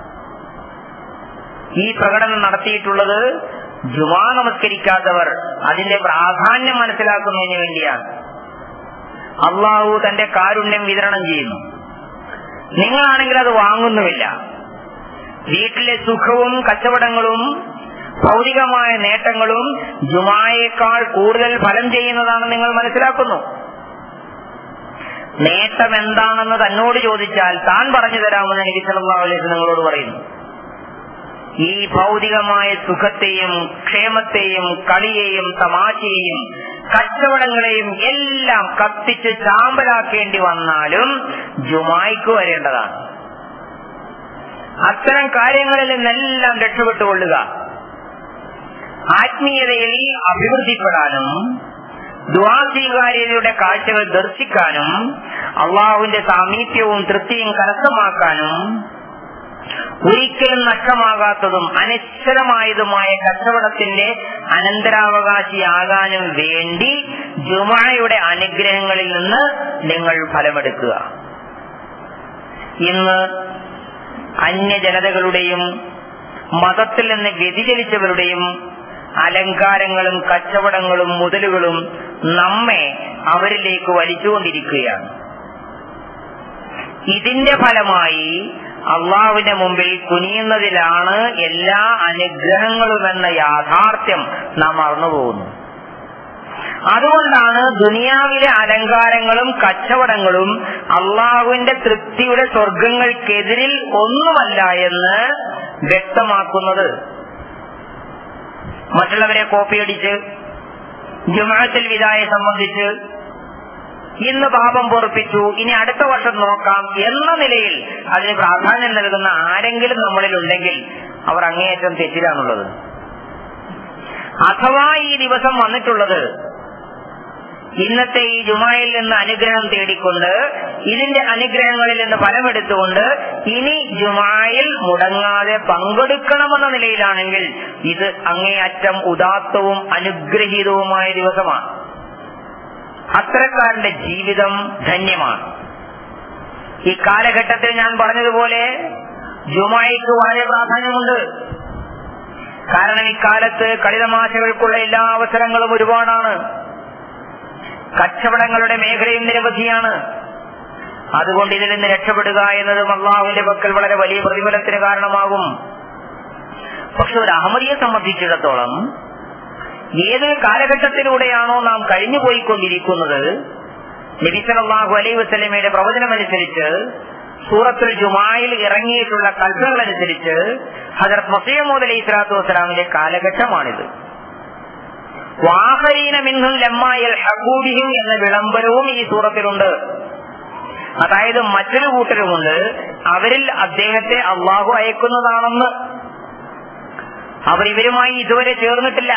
B: ഈ പ്രകടനം നടത്തിയിട്ടുള്ളത് ജുമാ നമസ്കരിക്കാത്തവർ അതിന്റെ പ്രാധാന്യം മനസ്സിലാക്കുന്നതിന് വേണ്ടിയാണ് അള്ളാഹു തന്റെ കാരുണ്യം വിതരണം ചെയ്യുന്നു നിങ്ങളാണെങ്കിൽ അത് വാങ്ങുന്നുമില്ല വീട്ടിലെ സുഖവും കച്ചവടങ്ങളും ഭൗതികമായ നേട്ടങ്ങളും ജുമായേക്കാൾ കൂടുതൽ ഫലം ചെയ്യുന്നതാണ് നിങ്ങൾ മനസ്സിലാക്കുന്നു നേട്ടം എന്താണെന്ന് തന്നോട് ചോദിച്ചാൽ താൻ പറഞ്ഞു തരാമെന്ന് എനിക്ക് സല്ലല്ലാഹു അലൈഹി വസല്ലം നിങ്ങളോട് പറയുന്നു ഈ ഭൗതികമായ സുഖത്തെയും ക്ഷേമത്തെയും കളിയെയും തമാശയെയും കച്ചവടങ്ങളെയും എല്ലാം കത്തിച്ച് ചാമ്പലാക്കേണ്ടി വന്നാലും ജുമായിക്ക് വരേണ്ടതാണ് അത്തരം കാര്യങ്ങളിൽ നിന്നെല്ലാം രക്ഷപ്പെട്ടുകൊള്ളുക ആത്മീയതയിൽ അഭിവൃദ്ധിപ്പെടാനും ദ്വാസ്വീകാര്യതയുടെ കാഴ്ചകൾ ദർശിക്കാനും അള്ളാഹുവിന്റെ സാമീപ്യവും തൃപ്തിയും കരസ്ഥമാക്കാനും ഒരിക്കലും നഷ്ടമാകാത്തതും അനിശ്ചലമായതുമായ കച്ചവടത്തിന്റെ അനന്തരാവകാശിയാകാനും വേണ്ടി ജുമായുടെ അനുഗ്രഹങ്ങളിൽ നിന്ന് നിങ്ങൾ ഫലമെടുക്കുക ഇന്ന് അന്യജനതകളുടെയും മതത്തിൽ നിന്ന് വ്യതിചലിച്ചവരുടെയും അലങ്കാരങ്ങളും കച്ചവടങ്ങളും മുതലുകളും നമ്മെ അവരിലേക്ക് വലിച്ചുകൊണ്ടിരിക്കുകയാണ് ഇതിന്റെ ഫലമായി അള്ളാഹുവിന്റെ മുമ്പിൽ കുനിയുന്നതിലാണ് എല്ലാ അനുഗ്രഹങ്ങളുമെന്ന യാഥാർത്ഥ്യം നാം മറന്നുപോകുന്നു അതുകൊണ്ടാണ് ദുനിയാവിലെ അലങ്കാരങ്ങളും കച്ചവടങ്ങളും അള്ളാഹുവിന്റെ തൃപ്തിയുടെ സ്വർഗങ്ങൾക്കെതിരിൽ ഒന്നുമല്ല എന്ന് വ്യക്തമാക്കുന്നത് മറ്റുള്ളവരെ കോപ്പിയടിച്ച് ജുമാഅത്തിൽ വിദായെ സംബന്ധിച്ച് ഇന്ന് പാപം പൊറപ്പിച്ചു ഇനി അടുത്ത വർഷം നോക്കാം എന്ന നിലയിൽ അതിന് പ്രാധാന്യം നൽകുന്ന ആരെങ്കിലും നമ്മളിൽ ഉണ്ടെങ്കിൽ അവർ അങ്ങേയറ്റം തെറ്റിലാണുള്ളത് അഥവാ ഈ ദിവസം വന്നിട്ടുള്ളത് ഇന്നത്തെ ഈ ജുമായിൽ നിന്ന് അനുഗ്രഹം തേടിക്കൊണ്ട് ഇതിന്റെ അനുഗ്രഹങ്ങളിൽ നിന്ന് ഫലമെടുത്തുകൊണ്ട് ഇനി ജുമായിൽ മുടങ്ങാതെ പങ്കെടുക്കണമെന്ന നിലയിലാണെങ്കിൽ ഇത് അങ്ങേയറ്റം ഉദാത്തവും അനുഗ്രഹീതവുമായ ദിവസമാണ് അത്തരക്കാരന്റെ ജീവിതം ധന്യമാണ് ഈ കാലഘട്ടത്തിൽ ഞാൻ പറഞ്ഞതുപോലെ ജുമായിക്ക് വളരെ പ്രാധാന്യമുണ്ട് കാരണം ഇക്കാലത്ത് കളിതമാശകൾക്കുള്ള എല്ലാ അവസരങ്ങളും ഒരുപാടാണ് കച്ചവടങ്ങളുടെ മേഖലയും നിരവധിയാണ് അതുകൊണ്ട് ഇതിൽ നിന്ന് രക്ഷപ്പെടുക എന്നതും അള്ളാഹുവിന്റെ പക്കൽ വളരെ വലിയ പ്രതിഫലത്തിന് കാരണമാകും പക്ഷെ ഒരു അഹമ്മദിയെ സംബന്ധിച്ചിടത്തോളം ഏത് കാലഘട്ടത്തിലൂടെയാണോ നാം കഴിഞ്ഞുപോയിക്കൊണ്ടിരിക്കുന്നത് നബിസലാഹു അലൈ വസ്ലമയുടെ പ്രവചനമനുസരിച്ച് സൂറത്തുൽ ജുമായിൽ ഇറങ്ങിയിട്ടുള്ള കൽപ്പനകളനുസരിച്ച് ഹജറത് മസീമോദ് അലൈഹി സ്വലാത്തു വസ്സലാമിന്റെ കാലഘട്ടമാണിത് വാഹരീന മിന്നും ലമ്മായൽ ഹബൂബിഹിം എന്ന വിളംബരവും ഈ സൂറത്തിലുണ്ട് അതായത് മറ്റൊരു കൂട്ടരുമുണ്ട് അവരിൽ അദ്ദേഹത്തെ അള്ളാഹു അയക്കുന്നതാണെന്ന് അവർ ഇവരുമായി ഇതുവരെ ചേർന്നിട്ടില്ല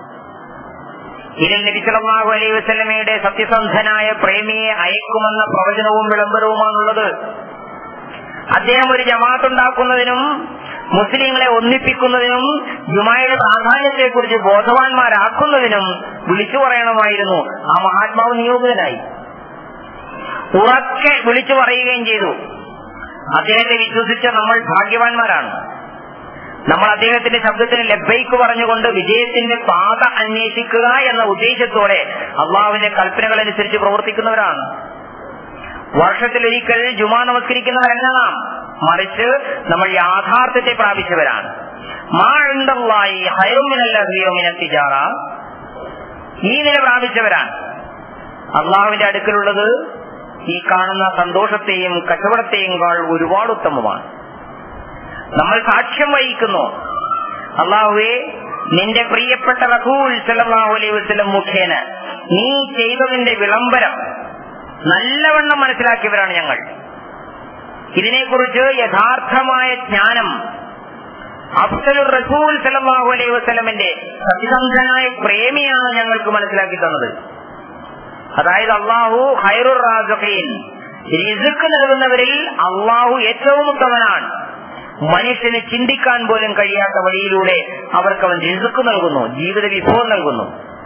B: ഇതിൽ നബി സല്ലല്ലാഹു അലൈഹി വസല്ലമയുടെ സത്യസന്ധനായ പ്രേമിയെ അയക്കുമെന്ന പ്രവചനവും വിളംബരവുമാണുള്ളത് അദ്ദേഹം ഒരു ജമാഅത്ത് ഉണ്ടാക്കുന്നതിനും മുസ്ലിങ്ങളെ ഒന്നിപ്പിക്കുന്നതിനും ജുമായുടെ പ്രാധാന്യത്തെക്കുറിച്ച് ബോധവാന്മാരാക്കുന്നതിനും വിളിച്ചു പറയണമായിരുന്നു ആ മഹാത്മാവ് നിയോഗിതനായി ഉറക്കെ വിളിച്ചു പറയുകയും ചെയ്തു അദ്ദേഹത്തെ വിശ്വസിച്ച നമ്മൾ ഭാഗ്യവാന്മാരാണ് നമ്മൾ അദ്ദേഹത്തിന്റെ ശബ്ദത്തിന് ലബ്ബൈക്ക് പറഞ്ഞുകൊണ്ട് വിജയത്തിന്റെ പാത അന്വേഷിക്കുക എന്ന ഉദ്ദേശത്തോടെ അള്ളാഹുവിന്റെ കൽപ്പനകൾ അനുസരിച്ച് പ്രവർത്തിക്കുന്നവരാണ് വർഷത്തിലൊരിക്കൽ ജുമാ നമസ്കരിക്കുന്നവരല്ല നാം മറിച്ച് നമ്മൾ യാഥാർത്ഥ്യത്തെ പ്രാപിച്ചവരാണ് മാഴുണ്ടല്ലായി ഹൈറുമിനല്ലിജാറ ഈ നില പ്രാപിച്ചവരാണ് അള്ളാഹുവിന്റെ അടുക്കലുള്ളത് ഈ കാണുന്ന സന്തോഷത്തെയും കച്ചവടത്തെയും കാൾ ഒരുപാട് ഉത്തമമാണ് നമ്മൾ സാക്ഷ്യം വഹിക്കുന്നു അള്ളാഹുവെ നിന്റെ പ്രിയപ്പെട്ട റസൂൽ സല്ലല്ലാഹു അലൈഹി വസല്ലം മുഖേന നീ ചെയ്തതിന്റെ വിളംബരം നല്ലവണ്ണം മനസ്സിലാക്കിയവരാണ് ഞങ്ങൾ ഇതിനെക്കുറിച്ച് യഥാർത്ഥമായ ജ്ഞാനം അഫ്സലുർ റസൂൽ സല്ലല്ലാഹു അലൈഹി വസല്ലമിന്റെ സത്യസന്ധനായ പ്രേമിയാണ് ഞങ്ങൾക്ക് മനസ്സിലാക്കി തന്നത് അതായത് അള്ളാഹു ഹൈറുർ റാസഖീൻ റിസ്ക് നൽകുന്നവരിൽ അള്ളാഹു ഏറ്റവും ഉത്തമനാണ് മനുഷ്യന് ചിന്തിക്കാൻ പോലും കഴിയാത്ത വഴിയിലൂടെ അവർക്ക് അവൻ റിസ്ക് നൽകുന്നു ജീവിത വിഭവം നൽകുന്നു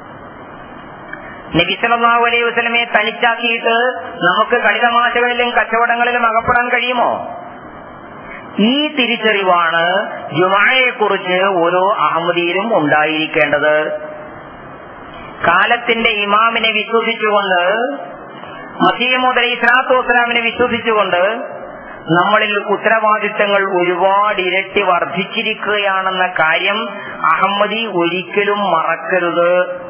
B: നബി സല്ലല്ലാഹു അലൈഹി വസല്ലമയെ തനിച്ചാക്കിയിട്ട് നമുക്ക് കളിതമാശകളിലും കച്ചവടങ്ങളിലും അകപ്പെടാൻ കഴിയുമോ ഈ തിരിച്ചറിവാണ് ജുമായെക്കുറിച്ച് ഓരോ അഹമ്മദിയിലും ഉണ്ടായിരിക്കേണ്ടത് കാലത്തിന്റെ ഇമാമിനെ വിശ്വസിച്ചുകൊണ്ട് മസീമോദ് അലൈഹി സ്വലാത്തു വസ്സലാമിനെ വിശ്വസിച്ചുകൊണ്ട് നമ്മളിൽ ഉത്തരവാദിത്തങ്ങൾ ഒരുപാട് ഇരട്ടി വർദ്ധിച്ചിരിക്കുകയാണെന്ന കാര്യം അഹമ്മദി ഒരിക്കലും മറക്കരുത്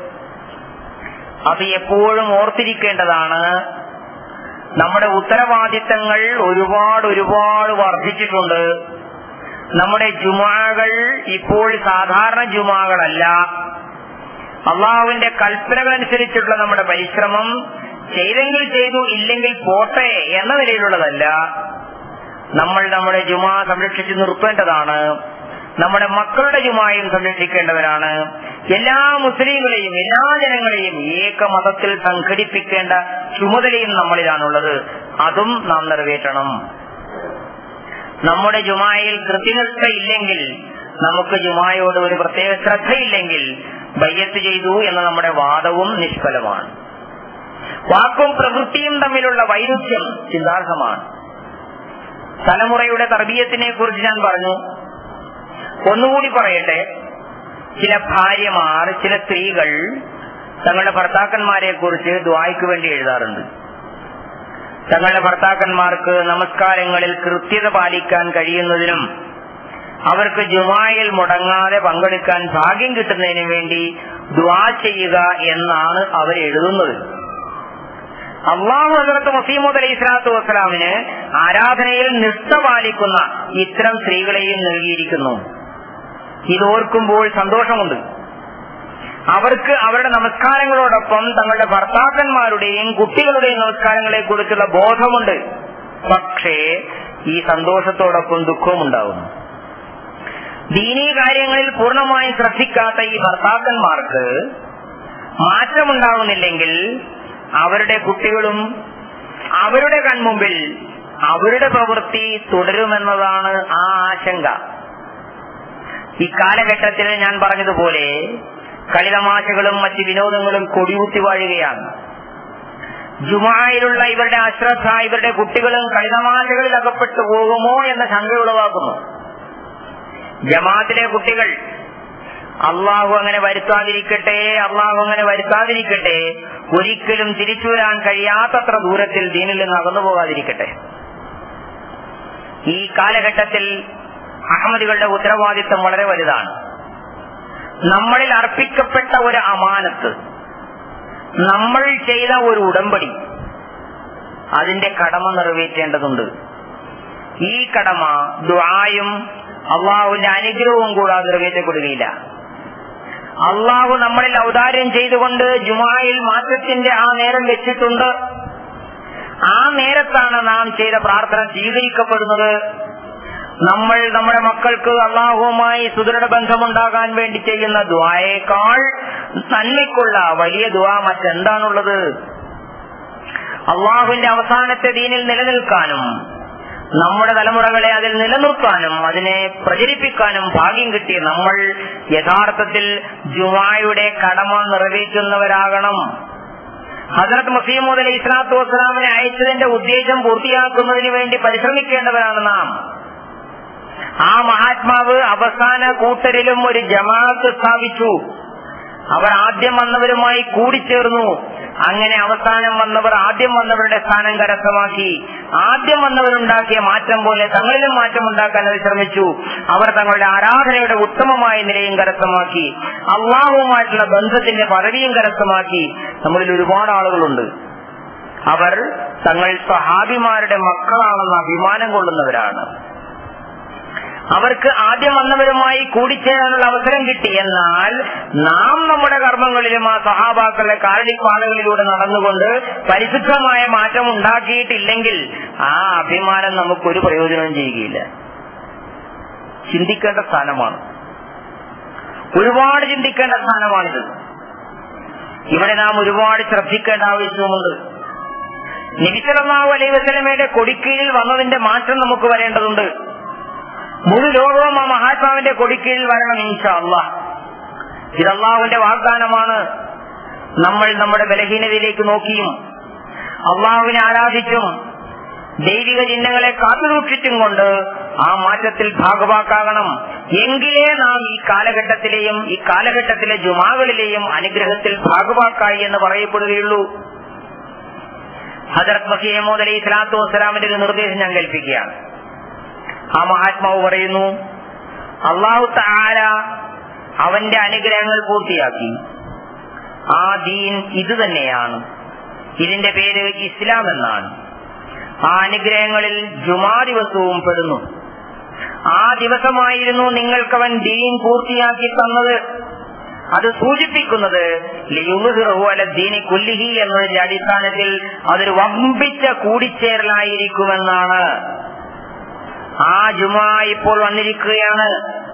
B: അത് എപ്പോഴും ഓർത്തിരിക്കേണ്ടതാണ് നമ്മുടെ ഉത്തരവാദിത്തങ്ങൾ ഒരുപാട് ഒരുപാട് വർദ്ധിച്ചിട്ടുണ്ട് നമ്മുടെ ജുമാകൾ ഇപ്പോൾ സാധാരണ ജുമാകളല്ല അള്ളാഹുവിന്റെ കൽപ്പനകളനുസരിച്ചുള്ള നമ്മുടെ പരിശ്രമം ചെയ്തെങ്കിൽ ചെയ്തു ഇല്ലെങ്കിൽ പോട്ടെ എന്ന നിലയിലുള്ളതല്ല നമ്മൾ നമ്മുടെ ജുമാ സംരക്ഷിച്ചു നിർത്തേണ്ടതാണ് നമ്മുടെ മക്കളുടെ ജുമായും സംരക്ഷിക്കേണ്ടവരാണ് എല്ലാ മുസ്ലിങ്ങളെയും എല്ലാ ജനങ്ങളെയും ഏക മതത്തിൽ സംഘടിപ്പിക്കേണ്ട ചുമതലയും നമ്മളിലാണുള്ളത് അതും നാം നിറവേറ്റണം നമ്മുടെ ജുമായിൽ കൃത്യനിഷ്ഠ ഇല്ലെങ്കിൽ നമുക്ക് ജുമായോട് ഒരു പ്രത്യേക ശ്രദ്ധയില്ലെങ്കിൽ ബയ്യത്ത് ചെയ്തു എന്ന നമ്മുടെ വാദവും നിഷ്ഫലമാണ് വാക്കും പ്രവൃത്തിയും തമ്മിലുള്ള വൈരുദ്ധ്യം ചിന്താർഹമാണ് തലമുറയുടെ തർബീയത്തിനെ കുറിച്ച് ഞാൻ പറഞ്ഞു ഒന്നുകൂടി പറയട്ടെ ചില ഭാര്യമാർ ചില സ്ത്രീകൾ തങ്ങളുടെ ഭർത്താക്കന്മാരെ കുറിച്ച് ദ്വായ്ക്ക് വേണ്ടി എഴുതാറുണ്ട് തങ്ങളുടെ ഭർത്താക്കന്മാർക്ക് നമസ്കാരങ്ങളിൽ കൃത്യത പാലിക്കാൻ കഴിയുന്നതിനും അവർക്ക് ജുമായിൽ മുടങ്ങാതെ പങ്കെടുക്കാൻ ഭാഗ്യം കിട്ടുന്നതിന് വേണ്ടി ദ്വാ ചെയ്യുക എന്നാണ് അവർ എഴുതുന്നത് അള്ളാഹു ഹസരത്ത് മസീമൂദ് അലൈഹി സ്വലാത്തു വസ്സലാമിന് ആരാധനയിൽ നിഷ്ഠ പാലിക്കുന്ന ഇത്തരം സ്ത്രീകളെയും നൽകിയിരിക്കുന്നു ഇതോർക്കുമ്പോൾ സന്തോഷമുണ്ട് അവർക്ക് അവരുടെ നമസ്കാരങ്ങളോടൊപ്പം തങ്ങളുടെ ഭർത്താക്കന്മാരുടെയും കുട്ടികളുടെയും നമസ്കാരങ്ങളെ കുറിച്ചുള്ള ബോധമുണ്ട് പക്ഷേ ഈ സന്തോഷത്തോടൊപ്പം ദുഃഖവും ഉണ്ടാകുന്നു ദീനീ കാര്യങ്ങളിൽ പൂർണ്ണമായും ശ്രദ്ധിക്കാത്ത ഈ ഭർത്താക്കന്മാർക്ക് മാറ്റമുണ്ടാകുന്നില്ലെങ്കിൽ അവരുടെ കുട്ടികളും അവരുടെ കൺമുമ്പിൽ അവരുടെ പ്രവൃത്തി തുടരുമെന്നതാണ് ആ ആശങ്ക ഈ കാലഘട്ടത്തിൽ ഞാൻ പറഞ്ഞതുപോലെ കളിതമാശകളും മറ്റ് വിനോദങ്ങളും കൊടികുത്തി വാഴുകയാണ് ജുമായിലുള്ള ഇവരുടെ അശ്രദ്ധ ഇവരുടെ കുട്ടികളും കളിതമാശകളിൽ അകപ്പെട്ടു പോകുമോ എന്ന ശങ്ക ഉളവാക്കുന്നു ജമാത്തിലെ കുട്ടികൾ അള്ളാഹു അങ്ങനെ വരുത്താതിരിക്കട്ടെ അള്ളാഹു അങ്ങനെ വരുത്താതിരിക്കട്ടെ ഒരിക്കലും തിരിച്ചു വരാൻ കഴിയാത്തത്ര ദൂരത്തിൽ ദീനിൽ നിന്ന് അകന്നു പോകാതിരിക്കട്ടെ ഈ കാലഘട്ടത്തിൽ അഹമ്മദികളുടെ ഉത്തരവാദിത്വം വളരെ വലുതാണ് നമ്മളിൽ അർപ്പിക്കപ്പെട്ട ഒരു അമാനത്ത് നമ്മൾ ചെയ്ത ഒരു ഉടമ്പടി അതിന്റെ കടമ നിറവേറ്റേണ്ടതുണ്ട് ഈ കടമ ദ്വായും അള്ളാഹുവിന്റെ അനുഗ്രഹവും കൂടാതെ നിറവേറ്റപ്പെടുകയില്ല അള്ളാഹു നമ്മളിൽ ഔദാര്യം ചെയ്തുകൊണ്ട് ജുമായിൽ മാറ്റത്തിന്റെ ആ നേരം വെച്ചിട്ടുണ്ട് ആ നേരത്താണ് നാം ചെയ്ത പ്രാർത്ഥന സ്വീകരിക്കപ്പെടുന്നത് നമ്മൾ നമ്മുടെ മക്കൾക്ക് അള്ളാഹുവുമായി സുദൃഢ ബന്ധമുണ്ടാകാൻ വേണ്ടി ചെയ്യുന്ന ദ്വായേക്കാൾ നന്മയ്ക്കുള്ള വലിയ ദ്വാ മറ്റെന്താണുള്ളത് അള്ളാഹുവിന്റെ അവസാനത്തെ ദീനിൽ നിലനിൽക്കാനും നമ്മുടെ തലമുറകളെ അതിൽ നിലനിർത്താനും അതിനെ പ്രചരിപ്പിക്കാനും ഭാഗ്യം കിട്ടിയ നമ്മൾ യഥാർത്ഥത്തിൽ ജുമായുടെ കടമ നിറവേറ്റുന്നവരാകണം ഹസരത്ത് മസീമൂദ് അലി ഇസ്ലാത്തു വസ്സലാമിനെ അയച്ചതിന്റെ ഉദ്ദേശം പൂർത്തിയാക്കുന്നതിന് വേണ്ടി പരിശ്രമിക്കേണ്ടവരാണ് നാം ആ മഹാത്മാവ് അവസാന കൂട്ടരിലും ഒരു ജമാഅത്ത് സ്ഥാപിച്ചു അവർ ആദ്യം വന്നവരുമായി കൂടിച്ചേർന്നു അങ്ങനെ അവസാനം വന്നവർ ആദ്യം വന്നവരുടെ സ്ഥാനം കരസ്ഥമാക്കി ആദ്യം വന്നവരുണ്ടാക്കിയ മാറ്റം പോലെ തങ്ങളിലും മാറ്റം ഉണ്ടാക്കാൻ അവർ ശ്രമിച്ചു അവർ തങ്ങളുടെ ആരാധനയുടെ ഉത്തമമായ നിലയും കരസ്ഥമാക്കി അള്ളാഹുവുമായിട്ടുള്ള ബന്ധത്തിന്റെ പദവിയും കരസ്ഥമാക്കി നമ്മളിൽ ഒരുപാട് ആളുകളുണ്ട് അവർ തങ്ങൾ സഹാബിമാരുടെ മക്കളാണെന്ന് അഭിമാനം കൊള്ളുന്നവരാണ് അവർക്ക് ആദ്യം വന്നവരുമായി കൂടിച്ചേരാനുള്ള അവസരം കിട്ടി എന്നാൽ നാം നമ്മുടെ കർമ്മങ്ങളിലും ആ സഹാബാക്കളുടെ കാലടിപ്പാടുകളിലൂടെ നടന്നുകൊണ്ട് പരിശുദ്ധമായ മാറ്റം ഉണ്ടാക്കിയിട്ടില്ലെങ്കിൽ ആ അഭിമാനം നമുക്കൊരു പ്രയോജനവും ചെയ്യുകയില്ല ചിന്തിക്കേണ്ട സ്ഥാനമാണ് ഒരുപാട് ചിന്തിക്കേണ്ട സ്ഥാനമാണിത് ഇവിടെ നാം ഒരുപാട് ശ്രദ്ധിക്കേണ്ട ആവശ്യവുമുണ്ട് നബിസലമാവ് അലൈഹി വസ്ലമയുടെ കൊടിക്കീഴിൽ വന്നതിന്റെ മാറ്റം നമുക്ക് വരേണ്ടതുണ്ട് മുഴു ലോകവും ആ മഹാത്മാവിന്റെ കൊടിക്കീഴിൽ വരണം ഇൻഷാ അള്ളാഹ് ഇത് അള്ളാഹുവിന്റെ വാഗ്ദാനമാണ് നമ്മൾ നമ്മുടെ ബലഹീനതയിലേക്ക് നോക്കിയും അള്ളാഹുവിനെ ആരാധിച്ചും ദൈവിക ചിഹ്നങ്ങളെ കാത്തുസൂക്ഷിച്ചും കൊണ്ട് ആ മാറ്റത്തിൽ ഭാഗവാക്കാകണം എങ്കിലേ നാം ഈ കാലഘട്ടത്തിലെയും ഈ കാലഘട്ടത്തിലെ ജുമാകളിലെയും അനുഗ്രഹത്തിൽ ഭാഗവാക്കായി എന്ന് പറയപ്പെടുകയുള്ളൂ ഹജറത് മസീമോദ് അലൈഹി സ്വലാത്തു വസ്സലാമിന്റെ ഒരു നിർദ്ദേശം ഞാൻ കൽപ്പിക്കുകയാണ് ആ മഹാത്മാവ് പറയുന്നു അള്ളാഹു താര അവന്റെ അനുഗ്രഹങ്ങൾ പൂർത്തിയാക്കി ആ ദീൻ ഇത് തന്നെയാണ് ഇതിന്റെ പേര് ഇസ്ലാം എന്നാണ് ആ അനുഗ്രഹങ്ങളിൽ ജുമാ ദിവസവും പെടുന്നു ആ ദിവസമായിരുന്നു നിങ്ങൾക്കവൻ ദീൻ പൂർത്തിയാക്കി തന്നത് അത് സൂചിപ്പിക്കുന്നത് ദീനി കുല്ലിഹി എന്നതിന്റെ അടിസ്ഥാനത്തിൽ അതൊരു വമ്പിച്ച കൂടിച്ചേരലായിരിക്കുമെന്നാണ് ആ ജുമാ ഇപ്പോൾ വന്നിരിക്കുകയാണ്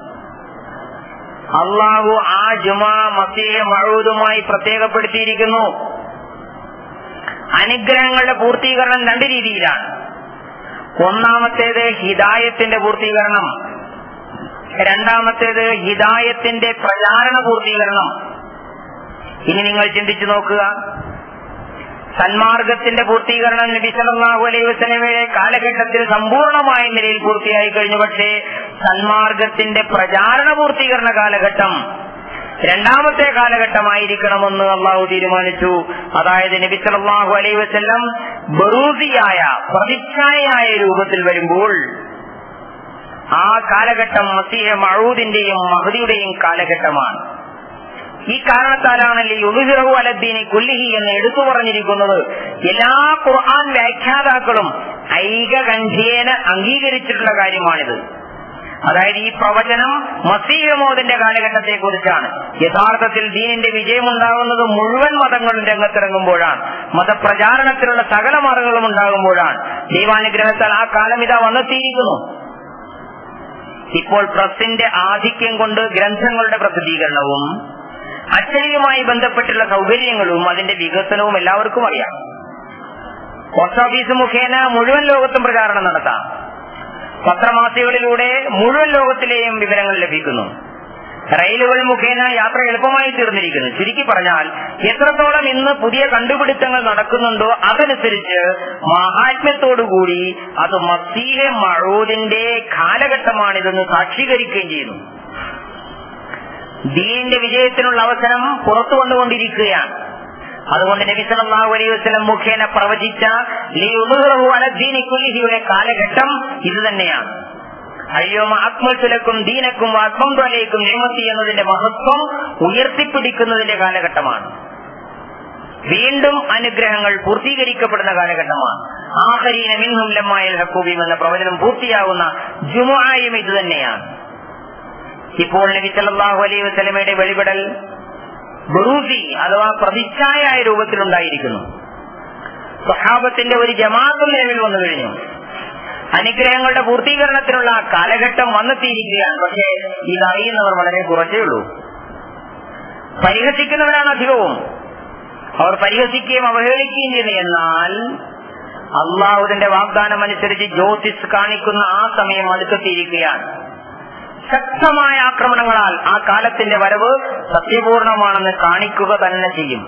B: അള്ളാഹു ആ ജുമാ മസീഹ മഴൂതുമായി പ്രത്യേകപ്പെടുത്തിയിരിക്കുന്നു അനുഗ്രഹങ്ങളുടെ പൂർത്തീകരണം രണ്ട് രീതിയിലാണ് ഒന്നാമത്തേത് ഹിദായത്തിന്റെ പൂർത്തീകരണം രണ്ടാമത്തേത് ഹിദായത്തിന്റെ പ്രചാരണ പൂർത്തീകരണം ഇനി നിങ്ങൾ ചിന്തിച്ചു നോക്കുക സന്മാർഗത്തിന്റെ പൂർത്തീകരണം നബി സല്ലല്ലാഹു അലൈഹി വസല്ലമയുടെ കാലഘട്ടത്തിൽ സമ്പൂർണമായ നിലയിൽ പൂർത്തിയായി കഴിഞ്ഞു പക്ഷേ സന്മാർഗത്തിന്റെ പ്രചാരണ പൂർത്തീകരണ കാലഘട്ടം രണ്ടാമത്തെ കാലഘട്ടമായിരിക്കണമെന്ന് അള്ളാഹു തീരുമാനിച്ചു അതായത് നബി സല്ലല്ലാഹു അലൈഹി വസല്ലം ബറൂസിയായ പ്രതിച്ഛായയായ രൂപത്തിൽ വരുമ്പോൾ ആ കാലഘട്ടം മസീഹ മഴൂദിന്റെയും മഹദിയുടെയും കാലഘട്ടമാണ് ഈ കാരണത്താലാണ് യുഗിറഹു അലദ്ദീനി കുല്ലിഹി എന്ന് എടുത്തു പറഞ്ഞിരിക്കുന്നത് എല്ലാ ഖുർആൻ വ്യാഖ്യാതാക്കളും ഐകകണ്ഠ്യേന അംഗീകരിച്ചിട്ടുള്ള കാര്യമാണിത് അതായത് ഈ പ്രവചനം മസീഹമോദിന്റെ കാലഘട്ടത്തെ കുറിച്ചാണ് യഥാർത്ഥത്തിൽ ദീനിന്റെ വിജയമുണ്ടാകുന്നത് മുഴുവൻ മതങ്ങളും രംഗത്തിറങ്ങുമ്പോഴാണ് മതപ്രചാരണത്തിലുള്ള സകല മാർഗങ്ങളും ഉണ്ടാകുമ്പോഴാണ് ദൈവാനുഗ്രഹത്താൽ ആ കാലം ഇതാ വന്നെത്തിയിരിക്കുന്നു ഇപ്പോൾ പ്രസിന്റെ ആധിക്യം കൊണ്ട് ഗ്രന്ഥങ്ങളുടെ പ്രസിദ്ധീകരണവും അച്ചടിയുമായി ബന്ധപ്പെട്ടുള്ള സൗകര്യങ്ങളും അതിന്റെ വികസനവും എല്ലാവർക്കും അറിയാം പോസ്റ്റ് ഓഫീസ് മുഖേന മുഴുവൻ ലോകത്തും പ്രചാരണം നടത്താം പത്രമാസികളിലൂടെ മുഴുവൻ ലോകത്തിലെയും വിവരങ്ങൾ ലഭിക്കുന്നു റെയിലുകൾ മുഖേന യാത്ര എളുപ്പമായി തീർന്നിരിക്കുന്നു ചുരുക്കി പറഞ്ഞാൽ എത്രത്തോളം ഇന്ന് പുതിയ കണ്ടുപിടുത്തങ്ങൾ നടക്കുന്നുണ്ടോ അതനുസരിച്ച് മഹാത്മ്യത്തോടുകൂടി അത് മസീഹ മഴൂദിന്റെ കാലഘട്ടമാണിതെന്ന് സാക്ഷീകരിക്കുകയും ചെയ്യുന്നു ദീനിന്റെ വിജയത്തിനുള്ള അവസരം പുറത്തു വന്നുകൊണ്ടിരിക്കുകയാണ് അതുകൊണ്ട് നബി സല്ലല്ലാഹു അലൈഹി വസല്ലം മുഖേന പ്രവചിച്ച ലിയുദ്ഹിറഹു അലദ്ദീനി കുല്ലിഹിയുടെ കാലഘട്ടം ഇത് തന്നെയാണ് അയ്യോമ ആത്മൽസുലക്കും ദീനക്കും ആത്മംതലയ്ക്കും നിയമത്തി എന്നതിന്റെ മഹത്വം ഉയർത്തിപ്പിടിക്കുന്നതിന്റെ കാലഘട്ടമാണ് വീണ്ടും അനുഗ്രഹങ്ങൾ പൂർത്തീകരിക്കപ്പെടുന്ന കാലഘട്ടമാണ് ആഹരീന മിന്നും ലമ്മായൽ ഹക്കൂബിയും എന്ന പ്രവചനം പൂർത്തിയാകുന്ന ജുമുആയും ഇത് തന്നെയാണ് ഇപ്പോൾ നബി സല്ലല്ലാഹു അലൈഹി വസല്ലമയുടെ വെളിപ്പെടൽ ബുറൂസി അഥവാ പ്രതിച്ഛായ രൂപത്തിലുണ്ടായിരിക്കുന്നു സ്വഹാബത്തിന്റെ ഒരു ജമാഅത്തും നിലവിൽ വന്നു കഴിഞ്ഞു അനുഗ്രഹങ്ങളുടെ പൂർത്തീകരണത്തിനുള്ള കാലഘട്ടം വന്നെത്തിയിരിക്കുകയാണ് പക്ഷേ ഇതറിയുന്നവർ വളരെ കുറച്ചേ ഉള്ളൂ പരിഹസിക്കുന്നവരാണ് അധികവും അവർ പരിഹസിക്കുകയും അവഹേളിക്കുകയും ചെയ്യുന്നു എന്നാൽ അള്ളാഹുദിന്റെ വാഗ്ദാനം അനുസരിച്ച് ജ്യോതിസ് കാണിക്കുന്ന ആ സമയം അടുത്തെത്തിയിരിക്കുകയാണ് ശക്തമായ ആക്രമണങ്ങളാൽ ആ കാലത്തിന്റെ വരവ് സത്യപൂർണമാണെന്ന് കാണിക്കുക തന്നെ ചെയ്യും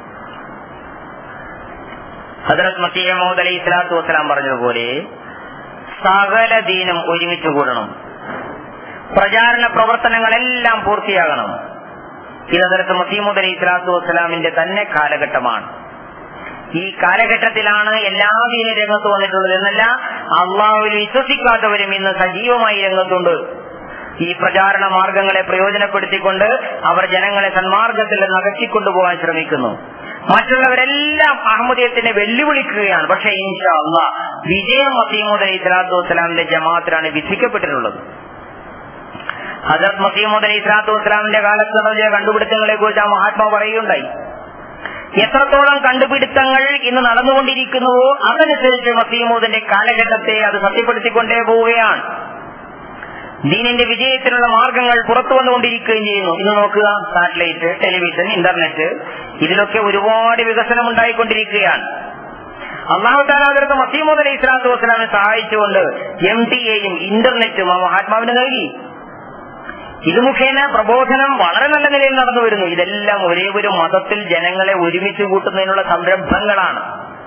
B: ഹജറത് മസീഹമോദ് അലൈഹി സ്വലാത്തു വസ്സലാം പറഞ്ഞതുപോലെ സകല ദീനും ഒരുമിച്ച് കൂടണം പ്രചാരണ പ്രവർത്തനങ്ങളെല്ലാം പൂർത്തിയാകണം ഇത് ഹജറത്ത് മസീമുദ് അലൈഹി സ്വലാത്തു വസ്സലാമിന്റെ തന്നെ കാലഘട്ടമാണ് ഈ കാലഘട്ടത്തിലാണ് എല്ലാ ദീന രംഗത്ത് വന്നിട്ടുള്ളത് എന്നല്ല അള്ളാഹുവിൽ വിശ്വസിക്കാത്തവരും ഇന്ന് സജീവമായി രംഗത്തുണ്ട് ഈ പ്രചാരണ മാർഗങ്ങളെ പ്രയോജനപ്പെടുത്തിക്കൊണ്ട് അവർ ജനങ്ങളെ സന്മാർഗത്തിൽ നിന്ന് അകറ്റിക്കൊണ്ടുപോകാൻ ശ്രമിക്കുന്നു മറ്റുള്ളവരെല്ലാം അഹമ്മദീയത്തിനെ വെല്ലുവിളിക്കുകയാണ് പക്ഷെ ഇൻഷാ അല്ല വിജയം മസീമുദ് അലി സ്വലാത്തു വസ്സലാമിന്റെ ജമാഅത്തിലാണ് വിധിക്കപ്പെട്ടിട്ടുള്ളത് ഹജറത് മസീമുദ് അലി സ്വലാത്തു വസ്സലാമിന്റെ കാലത്ത് നടത്തിയ കണ്ടുപിടുത്തങ്ങളെ കുറിച്ച് ആ മഹാത്മാ പറയുകയുണ്ടായി എത്രത്തോളം കണ്ടുപിടുത്തങ്ങൾ ഇന്ന് നടന്നുകൊണ്ടിരിക്കുന്നുവോ അതനുസരിച്ച് മസീമൂദിന്റെ കാലഘട്ടത്തെ അത് സത്യപ്പെടുത്തിക്കൊണ്ടേ പോവുകയാണ് ദീനിന്റെ വിജയത്തിനുള്ള മാർഗങ്ങൾ പുറത്തു വന്നുകൊണ്ടിരിക്കുകയും ചെയ്യുന്നു ഇന്ന് നോക്കുക സാറ്റലൈറ്റ് ടെലിവിഷൻ ഇന്റർനെറ്റ് ഇതിലൊക്കെ ഒരുപാട് വികസനം ഉണ്ടായിക്കൊണ്ടിരിക്കുകയാണ് അള്ളാഹു താലാതിരത്ത് മസീമൂദ് അലൈഹി സ്വലാത്തു വസ്സലാമെ സഹായിച്ചുകൊണ്ട് എം ടി എയും ഇന്റർനെറ്റും ആ മഹാത്മാവിന് നൽകി ഇത് മുഖേന പ്രബോധനം വളരെ നല്ല നിലയിൽ നടന്നു വരുന്നു ഇതെല്ലാം ഒരേ ഒരു മതത്തിൽ ജനങ്ങളെ ഒരുമിച്ച് കൂട്ടുന്നതിനുള്ള സംരംഭങ്ങളാണ്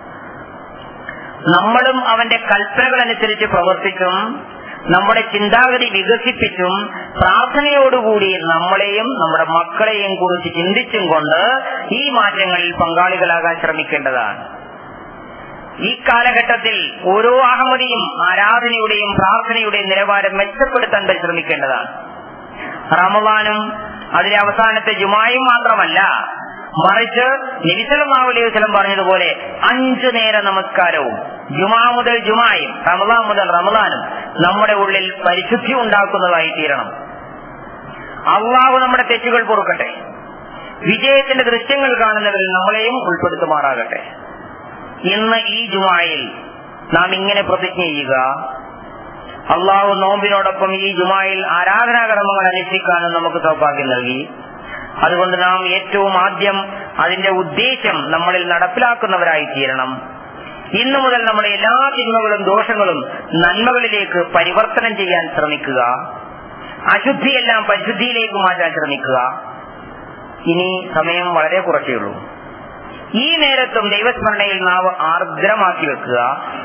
B: നമ്മളും അവന്റെ കൽപ്പനകൾ അനുസരിച്ച് പ്രവർത്തിച്ചും നമ്മുടെ ചിന്താഗതി വികസിപ്പിച്ചും പ്രാർത്ഥനയോടുകൂടി നമ്മളെയും നമ്മുടെ മക്കളെയും കുറിച്ച് ചിന്തിച്ചും കൊണ്ട് ഈ മാറ്റങ്ങളിൽ പങ്കാളികളാകാൻ ശ്രമിക്കേണ്ടതാണ് ഈ കാലഘട്ടത്തിൽ ഓരോ അഹമ്മദിയും ആരാധനയുടെയും പ്രാർത്ഥനയുടെയും നിലവാരം മെച്ചപ്പെടുത്താൻ പരിശ്രമിക്കേണ്ടതാണ് റമദാനും അതിലെ അവസാനത്തെ ജുമായും മാത്രമല്ല മറിച്ച് നബിസലാഹു അലൈഹി വസല്ലം പറഞ്ഞതുപോലെ അഞ്ചു നേര നമസ്കാരവും ജുമാ മുതൽ ജുമായും റമദാൻ മുതൽ റമദാനും നമ്മുടെ ഉള്ളിൽ പരിശുദ്ധി ഉണ്ടാക്കുന്നതായി തീരണം അള്ളാഹു നമ്മുടെ തെറ്റുകൾ പൊറുക്കട്ടെ വിജയത്തിന്റെ ദൃശ്യങ്ങൾ കാണുന്നവരിൽ നമ്മളെയും ഉൾപ്പെടുത്തുമാറാകട്ടെ ഇന്ന് ഈ ജുമായിൽ നാം ഇങ്ങനെ പ്രതിജ്ഞ ചെയ്യുക അള്ളാഹു നോമ്പിനോടൊപ്പം ഈ ജുമായിൽ ആരാധനാകർമ്മങ്ങൾ അനുഷ്ഠിക്കാനും നമുക്ക് സൗഭാഗ്യം നൽകി അതുകൊണ്ട് നാം ഏറ്റവും ആദ്യം അതിന്റെ ഉദ്ദേശം നമ്മളിൽ നടപ്പിലാക്കുന്നവരായി തീരണം ഇന്നു മുതൽ നമ്മുടെ എല്ലാ തിന്മകളും ദോഷങ്ങളും നന്മകളിലേക്ക് പരിവർത്തനം ചെയ്യാൻ ശ്രമിക്കുക അശുദ്ധിയെല്ലാം പരിശുദ്ധിയിലേക്ക് മാറ്റാൻ ശ്രമിക്കുക ഇനി സമയം വളരെ കുറച്ചേ ഉള്ളൂ ഈ നേരത്തും ദൈവസ്മരണയിൽ നാവ് ആർദ്രമാക്കി വെക്കുക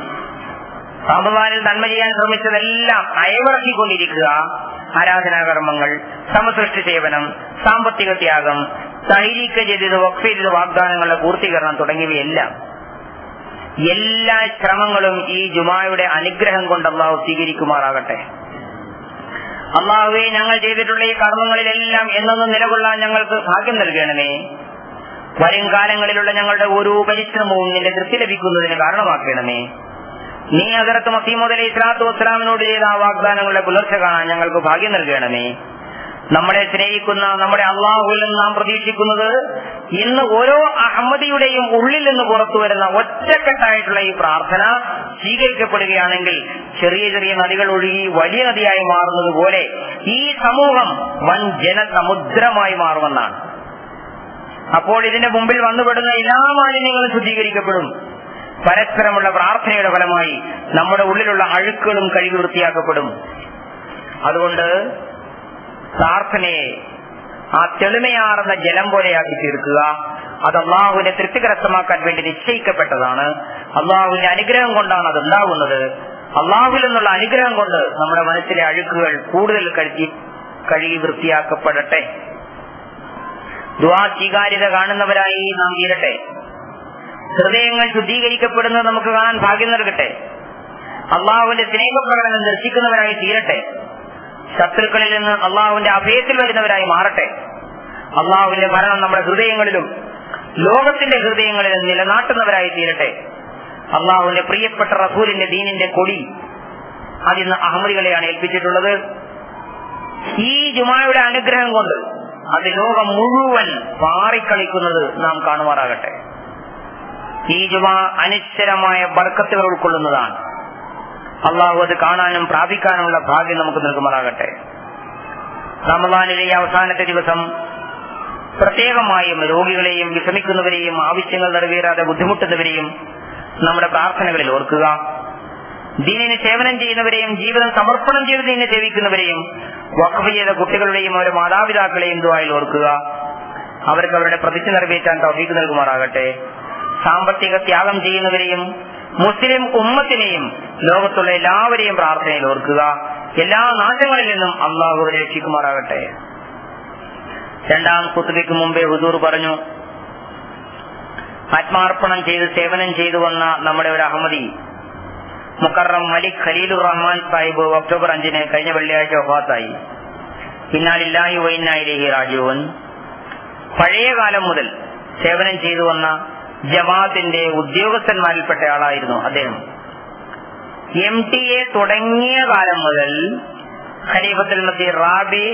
B: റമദാനിൽ നന്മ ചെയ്യാൻ ശ്രമിച്ചതെല്ലാം അയവിറക്കിക്കൊണ്ടിരിക്കുക ആരാധനാകർമ്മങ്ങൾ സമസൃഷ്ടി സേവനം സാമ്പത്തിക ത്യാഗം തൈരീക്ക ചെയ്തത് വക്ഫ് ചെയ്തത് വാഗ്ദാനങ്ങളുടെ പൂർത്തീകരണം തുടങ്ങിയവയെല്ലാം എല്ലാ ശ്രമങ്ങളും ഈ ജുമായുടെ അനുഗ്രഹം കൊണ്ട് അള്ളാഹു സ്വീകരിക്കുമാറാകട്ടെ അള്ളാഹുവെ ഞങ്ങൾ ചെയ്തിട്ടുള്ള ഈ കർമ്മങ്ങളിലെല്ലാം എന്നെന്നും നിലകൊള്ളാൻ ഞങ്ങൾക്ക് ഭാഗ്യം നൽകണമേ വരും കാലങ്ങളിലുള്ള ഞങ്ങളുടെ ഓരോ പരിശ്രമവും നിന്റെ തൃപ്തി ലഭിക്കുന്നതിന് കാരണമാക്കണമേ നീ അതിർത്ത് മസീമോദ് അലൈഹി സ്വലാത്തു വസ്സലാമിനോട് ചെയ്ത ആ വാഗ്ദാനങ്ങളുടെ പുലർച്ചെ കാണാൻ ഞങ്ങൾക്ക് ഭാഗ്യം നൽകണമേ നമ്മളെ സ്നേഹിക്കുന്ന നമ്മുടെ അള്ളാഹുവിൽ നിന്ന് നാം പ്രതീക്ഷിക്കുന്നത് ഇന്ന് ഓരോ അഹമ്മദിയുടെയും ഉള്ളിൽ നിന്ന് പുറത്തു വരുന്ന ഒറ്റക്കെട്ടായിട്ടുള്ള ഈ പ്രാർത്ഥന സ്വീകരിക്കപ്പെടുകയാണെങ്കിൽ ചെറിയ ചെറിയ നദികൾ ഒഴുകി വലിയ നദിയായി മാറുന്നത് പോലെ ഈ സമൂഹം വൻ ജനസമുദ്രമായി മാറുമെന്നാണ് അപ്പോൾ ഇതിന്റെ മുമ്പിൽ വന്നുപെടുന്ന എല്ലാ മാലിന്യങ്ങളും ശുദ്ധീകരിക്കപ്പെടും പരസ്പരമുള്ള പ്രാർത്ഥനയുടെ ഫലമായി നമ്മുടെ ഉള്ളിലുള്ള അഴുക്കുകളും കഴുകി വൃത്തിയാക്കപ്പെടും അതുകൊണ്ട് പ്രാർത്ഥനയെ ആ തെളിമയാർന്ന ജലം പോലെയാക്കി തീർക്കുക അത് അള്ളാഹുവിനെ തൃപ്തി കരസ്ഥമാക്കാൻ വേണ്ടി നിശ്ചയിക്കപ്പെട്ടതാണ് അള്ളാഹുവിന്റെ അനുഗ്രഹം കൊണ്ടാണ് അത് ഉണ്ടാകുന്നത് അള്ളാഹുവിൽ നിന്നുള്ള അനുഗ്രഹം കൊണ്ട് നമ്മുടെ മനസ്സിലെ അഴുക്കുകൾ കൂടുതൽ കഴുകി കഴുകി വൃത്തിയാക്കപ്പെടട്ടെ ദ്വാ സ്വീകാര്യത കാണുന്നവരായി നാം തീരട്ടെ ഹൃദയങ്ങൾ ശുദ്ധീകരിക്കപ്പെടുന്നത് നമുക്ക് കാണാൻ ഭാഗ്യം നൽകട്ടെ അള്ളാഹുവിന്റെ സ്നേഹപ്രകടനം ദർശിക്കുന്നവരായി തീരട്ടെ ശത്രുക്കളിൽ നിന്ന് അള്ളാഹുവിന്റെ അഭയത്തിൽ വരുന്നവരായി മാറട്ടെ അള്ളാഹുവിന്റെ ഭരണം നമ്മുടെ ഹൃദയങ്ങളിലും ലോകത്തിന്റെ ഹൃദയങ്ങളിലും നിലനാട്ടുന്നവരായി തീരട്ടെ അള്ളാഹുവിന്റെ പ്രിയപ്പെട്ട റസൂലിന്റെ ദീനിന്റെ കൊടി അതിന്ന് അഹമ്മദികളെയാണ് ഏൽപ്പിച്ചിട്ടുള്ളത് ഈ ജുമായുടെ അനുഗ്രഹം കൊണ്ട് അത് ലോകം മുഴുവൻ പാറിക്കളിക്കുന്നത് നാം കാണുമാറാകട്ടെ ഈ ജുമ അനിശ്ചരമായ ബർക്കത്തുകൾ ഉൾക്കൊള്ളുന്നതാണ് അള്ളാഹു അത് കാണാനും പ്രാപിക്കാനുമുള്ള ഭാഗ്യം നമുക്ക് നൽകുമാറാകട്ടെ റമദാനിലെ ഈ അവസാനത്തെ ദിവസം പ്രത്യേകമായും രോഗികളെയും വിഷമിക്കുന്നവരെയും ആവശ്യങ്ങൾ നിറവേറാതെ ബുദ്ധിമുട്ടുന്നവരെയും നമ്മുടെ പ്രാർത്ഥനകളിൽ ഓർക്കുക ദീനിന് സേവനം ചെയ്യുന്നവരെയും ജീവിതം സമർപ്പണം ചെയ്ത് ദീനെ സേവിക്കുന്നവരെയും വഖഫ് ചെയ്ത കുട്ടികളുടെയും അവരുടെ മാതാപിതാക്കളെയും ദുആയിൽ ഓർക്കുക അവർക്ക് അവരുടെ പ്രതിജ്ഞ നിറവേറ്റാൻ തൗഫീക്ക് നൽകുമാറാകട്ടെ സാമ്പത്തിക ത്യാഗം ചെയ്യുന്നവരെയും മുസ്ലിം ഉമ്മത്തിനെയും ലോകത്തുള്ള എല്ലാവരെയും പ്രാർത്ഥനയിൽ ഓർക്കുക എല്ലാ നാശങ്ങളിൽ നിന്നും അള്ളാഹു രക്ഷിക്കുമാറാകട്ടെ രണ്ടാം കുത്തുബയ്ക്ക് മുമ്പേ ഹുദൂർ പറഞ്ഞു ആത്മാർപ്പണം ചെയ്ത് സേവനം ചെയ്തു വന്ന നമ്മുടെ ഒരു അഹമ്മദി മുക്കറം മലിക് ഖലീലുർ റഹ്മാൻ സാഹിബ് ഒക്ടോബർ അഞ്ചിന് കഴിഞ്ഞ വെള്ളിയാഴ്ച വഫാത്തായി പിന്നാലില്ലാഹി വൈനായിലേഹി രാജീവൻ പഴയ കാലം മുതൽ സേവനം ചെയ്തു വന്ന ജമാഅത്തിന്റെ ഉദ്യോഗസ്ഥന്മാരിൽപ്പെട്ട ആളായിരുന്നു അദ്ദേഹം എം ടി എ തുടങ്ങിയ കാലം മുതൽ ഖലീഫത്തുൽ മസീർ റാബി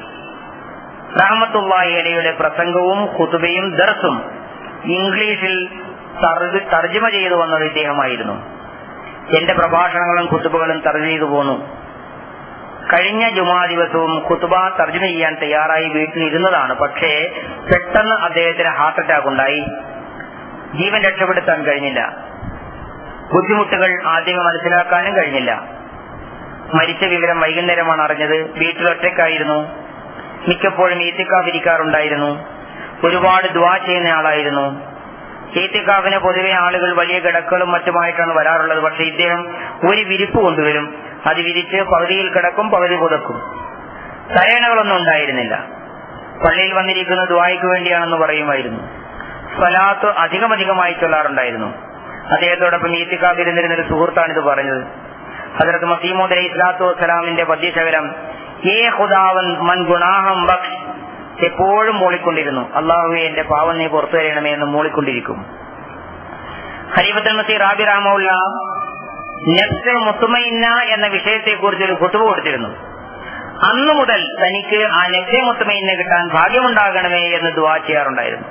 B: റഹമത്തുള്ളാഹി അലയുടെ പ്രസംഗവും ഖുതുബയും ദർസും ഇംഗ്ലീഷിൽ തർജ്- തർജ്ജമ ചെയ്തു വന്നത് ഇദ്ദേഹമായിരുന്നു എന്റെ പ്രഭാഷണങ്ങളും കുത്തുബകളും തർജ്ജമ ചെയ്തു പോന്നു കഴിഞ്ഞ ജുമാ ദിവസവും കുത്തുബ തർജ്ജമ ചെയ്യാൻ തയ്യാറായി വീട്ടിൽ ഇരുന്നതാണ് പക്ഷേ പെട്ടെന്ന് അദ്ദേഹത്തിന് ഹാർട്ട് അറ്റാക്ക് ഉണ്ടായി ജീവൻ രക്ഷപ്പെടുത്താൻ കഴിഞ്ഞില്ല ബുദ്ധിമുട്ടുകൾ ആദ്യമേ മനസ്സിലാക്കാനും കഴിഞ്ഞില്ല മരിച്ച വിവരം വൈകുന്നേരമാണ് അറിഞ്ഞത് വീട്ടിൽ ഒറ്റയ്ക്കായിരുന്നു മിക്കപ്പോഴും ഈത്തിക്കാവിരിക്കാറുണ്ടായിരുന്നു ഒരുപാട് ദ്വാ ചെയ്യുന്ന ആളായിരുന്നു ഈത്തിക്കാവിന് പൊതുവെ ആളുകൾ വലിയ കിടക്കളും മറ്റുമായിട്ടാണ് വരാറുള്ളത് പക്ഷെ ഇദ്ദേഹം ഒരു വിരിപ്പ് കൊണ്ടുവരും അത് വിരിച്ച് പകുതിയിൽ കിടക്കും പകുതി പുതക്കും തലേണകളൊന്നും ഉണ്ടായിരുന്നില്ല പള്ളിയിൽ വന്നിരിക്കുന്ന ദ്വായ്ക്ക് വേണ്ടിയാണെന്ന് പറയുമായിരുന്നു സ്വലാത്ത് അധികമധികമായി ചൊല്ലാറുണ്ടായിരുന്നു അദ്ദേഹത്തോടൊപ്പം ഈത്തിക്കാബിരുന്നിരുന്ന ഒരു സുഹൃത്താണ് ഇത് പറഞ്ഞത് ഹജറത്ത് മസീമോദ് അലൈഹി സ്വലാത്തു വസ്സലാമിന്റെ പദ്യശകലം ഏ ഹുദാവൻ മൻ ഗുണാഹം ബക്ഷ് എപ്പോഴും മൂളിക്കൊണ്ടിരുന്നു അള്ളാഹുവെ എന്റെ പാവം നീ പുറത്തു തരണമേ എന്ന് മൂളിക്കൊണ്ടിരിക്കും ഹരീബത്തുൽ മസീ റാബി റാമുള്ള നെഫ്സ് മുത്തുമൈന്ന എന്ന വിഷയത്തെക്കുറിച്ച് ഒരു കുത്തുവ കൊടുത്തിരുന്നു അന്നു മുതൽ തനിക്ക് ആ നെഫ്സെ മുത്തുമൈന്നെ കിട്ടാൻ ഭാഗ്യമുണ്ടാകണമേ എന്ന് ദുവാ ചെയ്യാറുണ്ടായിരുന്നു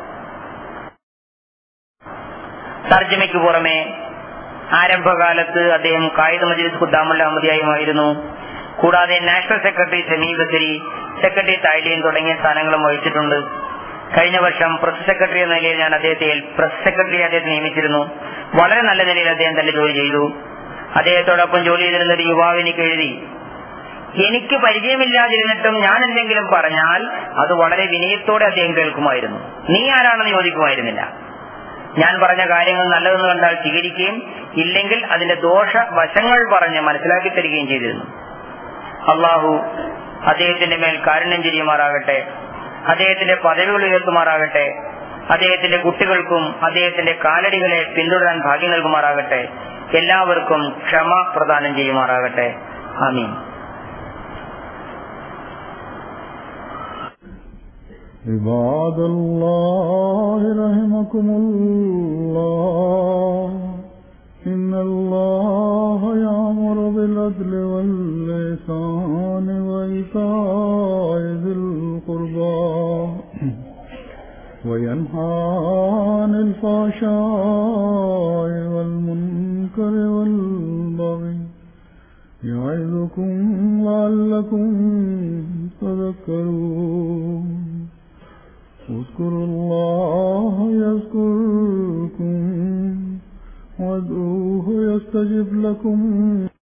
B: തർജ്ജമയ്ക്ക് പുറമെ ആരംഭകാലത്ത് അദ്ദേഹം കായിക മജ്ലിസ് ഖുദ്ദാമുൽ അഹമ്മദിയായുമായിരുന്നു കൂടാതെ നാഷണൽ സെക്രട്ടറി സെമി ബസരി സെക്രട്ടറി തായ്ലീൻ തുടങ്ങിയ സ്ഥാനങ്ങളും വഹിച്ചിട്ടുണ്ട് കഴിഞ്ഞ വർഷം പ്രസ് സെക്രട്ടറി എന്ന നിലയിൽ ഞാൻ അദ്ദേഹത്തെ പ്രസ് സെക്രട്ടറി അദ്ദേഹത്തെ നിയമിച്ചിരുന്നു വളരെ നല്ല നിലയിൽ അദ്ദേഹം തന്റെ ജോലി ചെയ്തു അദ്ദേഹത്തോടൊപ്പം ജോലി ചെയ്തിരുന്ന ഒരു യുവാവ് എനിക്ക് എഴുതി എനിക്ക് പരിചയമില്ലാതിരുന്നിട്ടും ഞാൻ എന്തെങ്കിലും പറഞ്ഞാൽ അത് വളരെ വിനയത്തോടെ അദ്ദേഹം കേൾക്കുമായിരുന്നു നീ ആരാണെന്ന് ചോദിക്കുമായിരുന്നില്ല ഞാൻ പറഞ്ഞ കാര്യങ്ങൾ നല്ലതെന്ന് കണ്ടാൽ സ്വീകരിക്കുകയും ഇല്ലെങ്കിൽ അതിന്റെ ദോഷ വശങ്ങൾ പറഞ്ഞ് മനസ്സിലാക്കി തരികയും ചെയ്തിരുന്നു അള്ളാഹു അദ്ദേഹത്തിന്റെ മേൽ കാരുണ്യം ചെയ്യുമാറാകട്ടെ അദ്ദേഹത്തിന്റെ പദവികൾ ഉയർത്തുമാറാകട്ടെ അദ്ദേഹത്തിന്റെ കുട്ടികൾക്കും അദ്ദേഹത്തിന്റെ കാലടികളെ പിന്തുടരാൻ ഭാഗ്യം നൽകുമാറാകട്ടെ എല്ലാവർക്കും ക്ഷമ പ്രദാനം ചെയ്യുമാറാകട്ടെ ആമീൻ
A: عباد الله رحمكم الله إن الله يأمر بالعدل واللسان وإيتاء ذي القربى وينهى عن الفحشاء والمنكر والبغي يعظكم لعلكم تذكرون اذكروا الله يذكركم وادعوه يستجب لكم